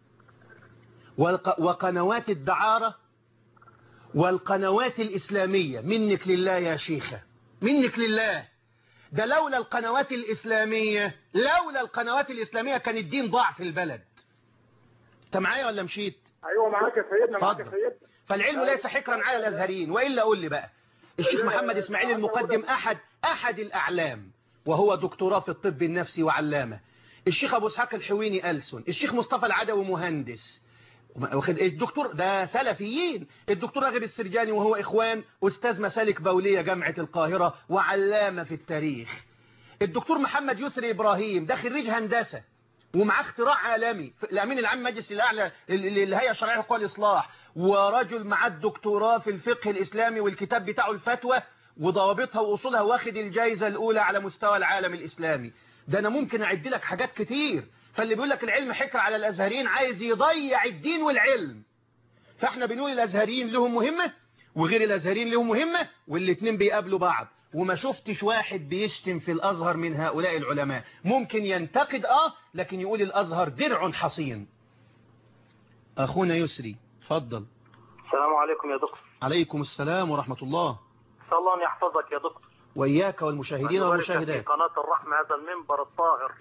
Speaker 2: والق- وقنوات الدعاره والقنوات الاسلاميه منك لله يا شيخه منك لله ده لولا القنوات الإسلامية لولا القنوات الإسلامية كان الدين ضاع في البلد انت معايا ولا مشيت
Speaker 7: ايوه معاك يا سيدنا معاك يا
Speaker 2: اتفضل.
Speaker 7: سيدنا
Speaker 2: فالعلم ليس حكرا على الأزهريين وإلا قول لي بقى الشيخ محمد إسماعيل المقدم أحد أحد الأعلام وهو دكتوراه في الطب النفسي وعلامة الشيخ أبو إسحاق الحويني ألسن الشيخ مصطفى العدوي مهندس واخد الدكتور ده سلفيين الدكتور راغب السرجاني وهو إخوان أستاذ مسالك بولية جامعة القاهرة وعلامة في التاريخ الدكتور محمد يسري إبراهيم ده خريج هندسة ومعاه اختراع عالمي الأمين العام مجلس الأعلى للهيئة الشرعية لحقوق الإصلاح ورجل معاه الدكتوراه في الفقه الإسلامي والكتاب بتاعه الفتوى وضوابطها وأصولها واخد الجائزة الأولى على مستوى العالم الإسلامي ده أنا ممكن أعد لك حاجات كتير فاللي بيقول لك العلم حكر على الأزهريين عايز يضيع الدين والعلم فاحنا بنقول الأزهريين لهم مهمة وغير الأزهريين لهم مهمة والاتنين بيقابلوا بعض وما شفتش واحد بيشتم في الأزهر من هؤلاء العلماء ممكن ينتقد آه لكن يقول الأزهر درع حصين أخونا يسري فضل
Speaker 8: السلام عليكم يا دكتور
Speaker 2: عليكم السلام ورحمة الله
Speaker 8: صلى الله أن يحفظك يا دكتور
Speaker 2: وإياك والمشاهدين
Speaker 8: ويبارك في
Speaker 2: والمشاهدات
Speaker 8: قناة الرحمة هذا المنبر الطاهر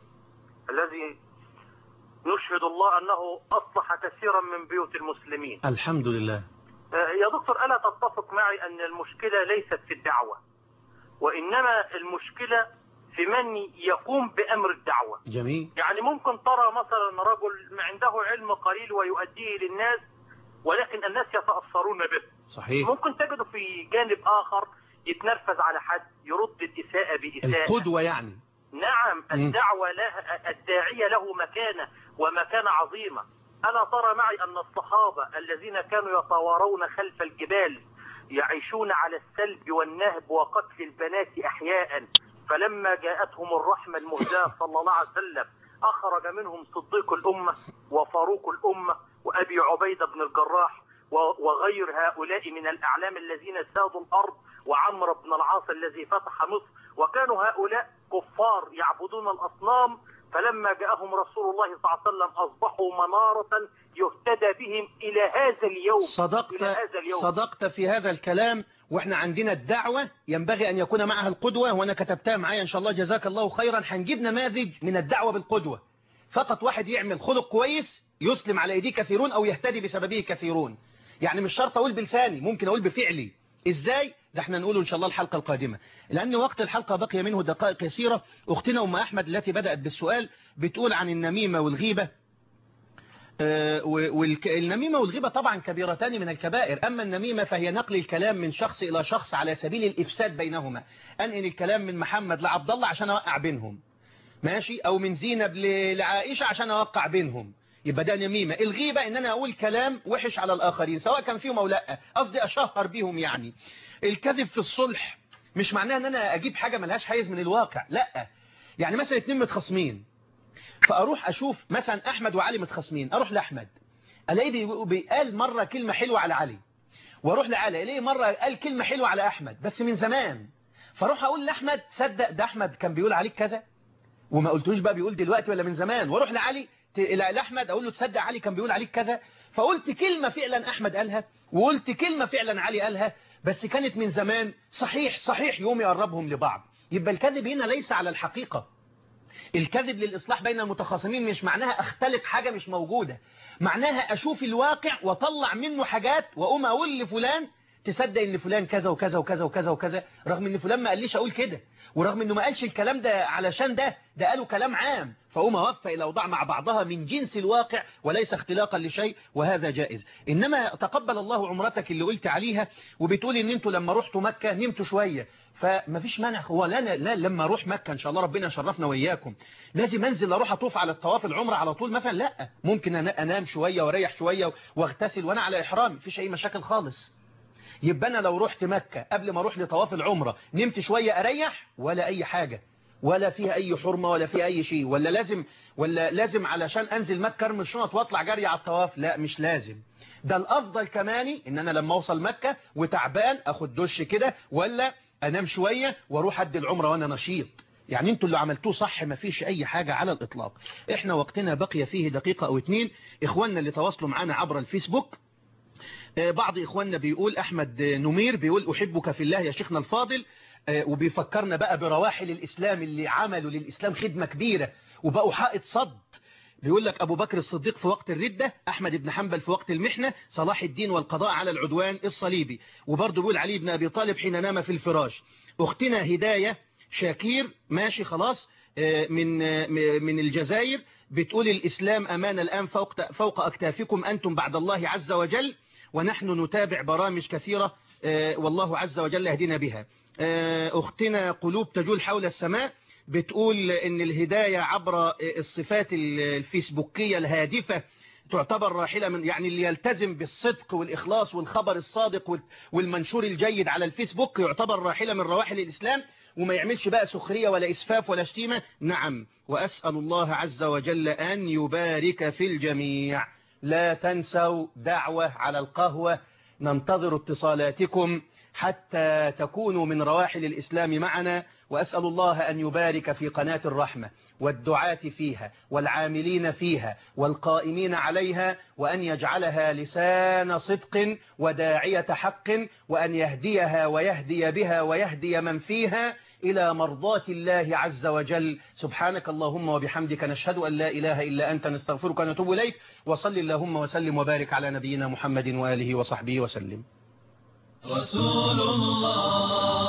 Speaker 8: الذي نشهد الله أنه أصلح كثيرا من بيوت المسلمين
Speaker 2: الحمد لله
Speaker 8: آه، يا دكتور ألا تتفق معي أن المشكلة ليست في الدعوة وإنما المشكلة في من يقوم بأمر الدعوة
Speaker 2: جميل
Speaker 8: يعني ممكن ترى مثلا رجل عنده علم قليل ويؤديه للناس ولكن الناس يتأثرون به
Speaker 2: صحيح
Speaker 8: ممكن تجده في جانب آخر يتنرفز على حد يرد الإساءة بإساءة
Speaker 2: القدوة يعني
Speaker 8: نعم
Speaker 2: مم.
Speaker 8: الدعوة لها الداعية له مكانة ومكانة عظيمة ألا ترى معي أن الصحابة الذين كانوا يتوارون خلف الجبال يعيشون على السلب والنهب وقتل البنات أحياء فلما جاءتهم الرحمة المهداة صلى الله عليه وسلم أخرج منهم صديق الأمة وفاروق الأمة وأبي عبيدة بن الجراح و- وغير هؤلاء من الأعلام الذين سادوا الأرض وعمرو بن العاص الذي فتح مصر وكانوا هؤلاء كفار يعبدون الأصنام فلما جاءهم رسول الله صلى الله عليه وسلم أصبحوا منارة يهتدى بهم إلى هذا اليوم
Speaker 2: صدقت
Speaker 8: إلى هذا اليوم
Speaker 2: صدقت في هذا الكلام واحنا عندنا الدعوة ينبغي أن يكون معها القدوة وأنا كتبتها معايا إن شاء الله جزاك الله خيرا هنجيب نماذج من الدعوة بالقدوة فقط واحد يعمل خلق كويس يسلم على ايديه كثيرون او يهتدي بسببه كثيرون يعني مش شرط اقول بلساني ممكن اقول بفعلي ازاي ده احنا نقوله ان شاء الله الحلقة القادمة لان وقت الحلقة بقي منه دقائق يسيرة اختنا ام احمد التي بدأت بالسؤال بتقول عن النميمة والغيبة والنميمة والغيبة طبعا كبيرتان من الكبائر أما النميمة فهي نقل الكلام من شخص إلى شخص على سبيل الإفساد بينهما أنقل الكلام من محمد لعبد الله عشان أوقع بينهم ماشي أو من زينب لعائشة عشان أوقع بينهم يبقى ده نميمة الغيبة إن أنا أقول كلام وحش على الآخرين سواء كان فيهم أو لا قصدي أشهر بيهم يعني الكذب في الصلح مش معناه أن أنا أجيب حاجة ملهاش حيز من الواقع لا يعني مثلا اتنين متخصمين فاروح اشوف مثلا احمد وعلي متخاصمين اروح لاحمد الاقيه بيقال مره كلمه حلوه على علي واروح لعلي الاقيه مره قال كلمه حلوه على احمد بس من زمان فاروح اقول لاحمد صدق ده احمد كان بيقول عليك كذا وما قلتوش بقى بيقول دلوقتي ولا من زمان واروح لعلي لاحمد اقول له تصدق علي كان بيقول عليك كذا فقلت كلمه فعلا احمد قالها وقلت كلمه فعلا علي قالها بس كانت من زمان صحيح صحيح يوم يقربهم لبعض يبقى الكذب هنا ليس على الحقيقه الكذب للإصلاح بين المتخاصمين مش معناها أختلق حاجة مش موجودة معناها أشوف الواقع وطلع منه حاجات وأقوم أقول لفلان تصدق ان فلان كذا وكذا وكذا وكذا وكذا رغم ان فلان ما قاليش اقول كده ورغم انه ما قالش الكلام ده علشان ده ده قاله كلام عام فأقوم اوفى الى اوضاع مع بعضها من جنس الواقع وليس اختلاقا لشيء وهذا جائز انما تقبل الله عمرتك اللي قلت عليها وبتقول ان انتوا لما رحتوا مكة نمتوا شوية فما فيش مانع هو لا, لا لما اروح مكة ان شاء الله ربنا يشرفنا وإياكم لازم انزل اروح اطوف على الطواف العمرة على طول مثلا لا ممكن انام شوية واريح شوية واغتسل وانا على احرام مفيش اي مشاكل خالص يبقى انا لو رحت مكة قبل ما اروح لطواف العمرة نمت شوية اريح ولا اي حاجة ولا فيها اي حرمة ولا فيها اي شيء ولا لازم ولا لازم علشان انزل مكة ارمي الشنط واطلع جري على الطواف لا مش لازم ده الافضل كماني ان انا لما اوصل مكة وتعبان اخد دش كده ولا انام شوية واروح ادي العمرة وانا نشيط يعني انتوا اللي عملتوه صح ما فيش اي حاجة على الاطلاق احنا وقتنا بقي فيه دقيقة او اتنين اخواننا اللي تواصلوا معنا عبر الفيسبوك بعض إخواننا بيقول أحمد نمير بيقول أحبك في الله يا شيخنا الفاضل وبيفكرنا بقى برواحل الإسلام اللي عملوا للإسلام خدمة كبيرة وبقوا حائط صد بيقول لك أبو بكر الصديق في وقت الردة أحمد بن حنبل في وقت المحنة صلاح الدين والقضاء على العدوان الصليبي وبرضه بيقول علي بن أبي طالب حين نام في الفراش أختنا هداية شاكير ماشي خلاص من من الجزائر بتقول الإسلام أمان الآن فوق فوق أكتافكم أنتم بعد الله عز وجل ونحن نتابع برامج كثيرة والله عز وجل يهدينا بها أختنا قلوب تجول حول السماء بتقول ان الهداية عبر الصفات الفيسبوكية الهادفة تعتبر راحلة من يعني اللي يلتزم بالصدق والإخلاص والخبر الصادق والمنشور الجيد على الفيسبوك يعتبر راحلة من رواحل الإسلام وما يعملش بقى سخرية ولا إسفاف ولا شتيمة نعم وأسأل الله عز وجل أن يبارك في الجميع لا تنسوا دعوة على القهوة ننتظر اتصالاتكم حتى تكونوا من رواحل الإسلام معنا وأسأل الله أن يبارك في قناة الرحمة والدعاة فيها والعاملين فيها والقائمين عليها وأن يجعلها لسان صدق وداعية حق وأن يهديها ويهدي بها ويهدي من فيها إلى مرضاة الله عز وجل سبحانك اللهم وبحمدك نشهد أن لا إله إلا أنت نستغفرك ونتوب إليك وصل اللهم وسلم وبارك على نبينا محمد وآله وصحبه وسلم
Speaker 1: رسول الله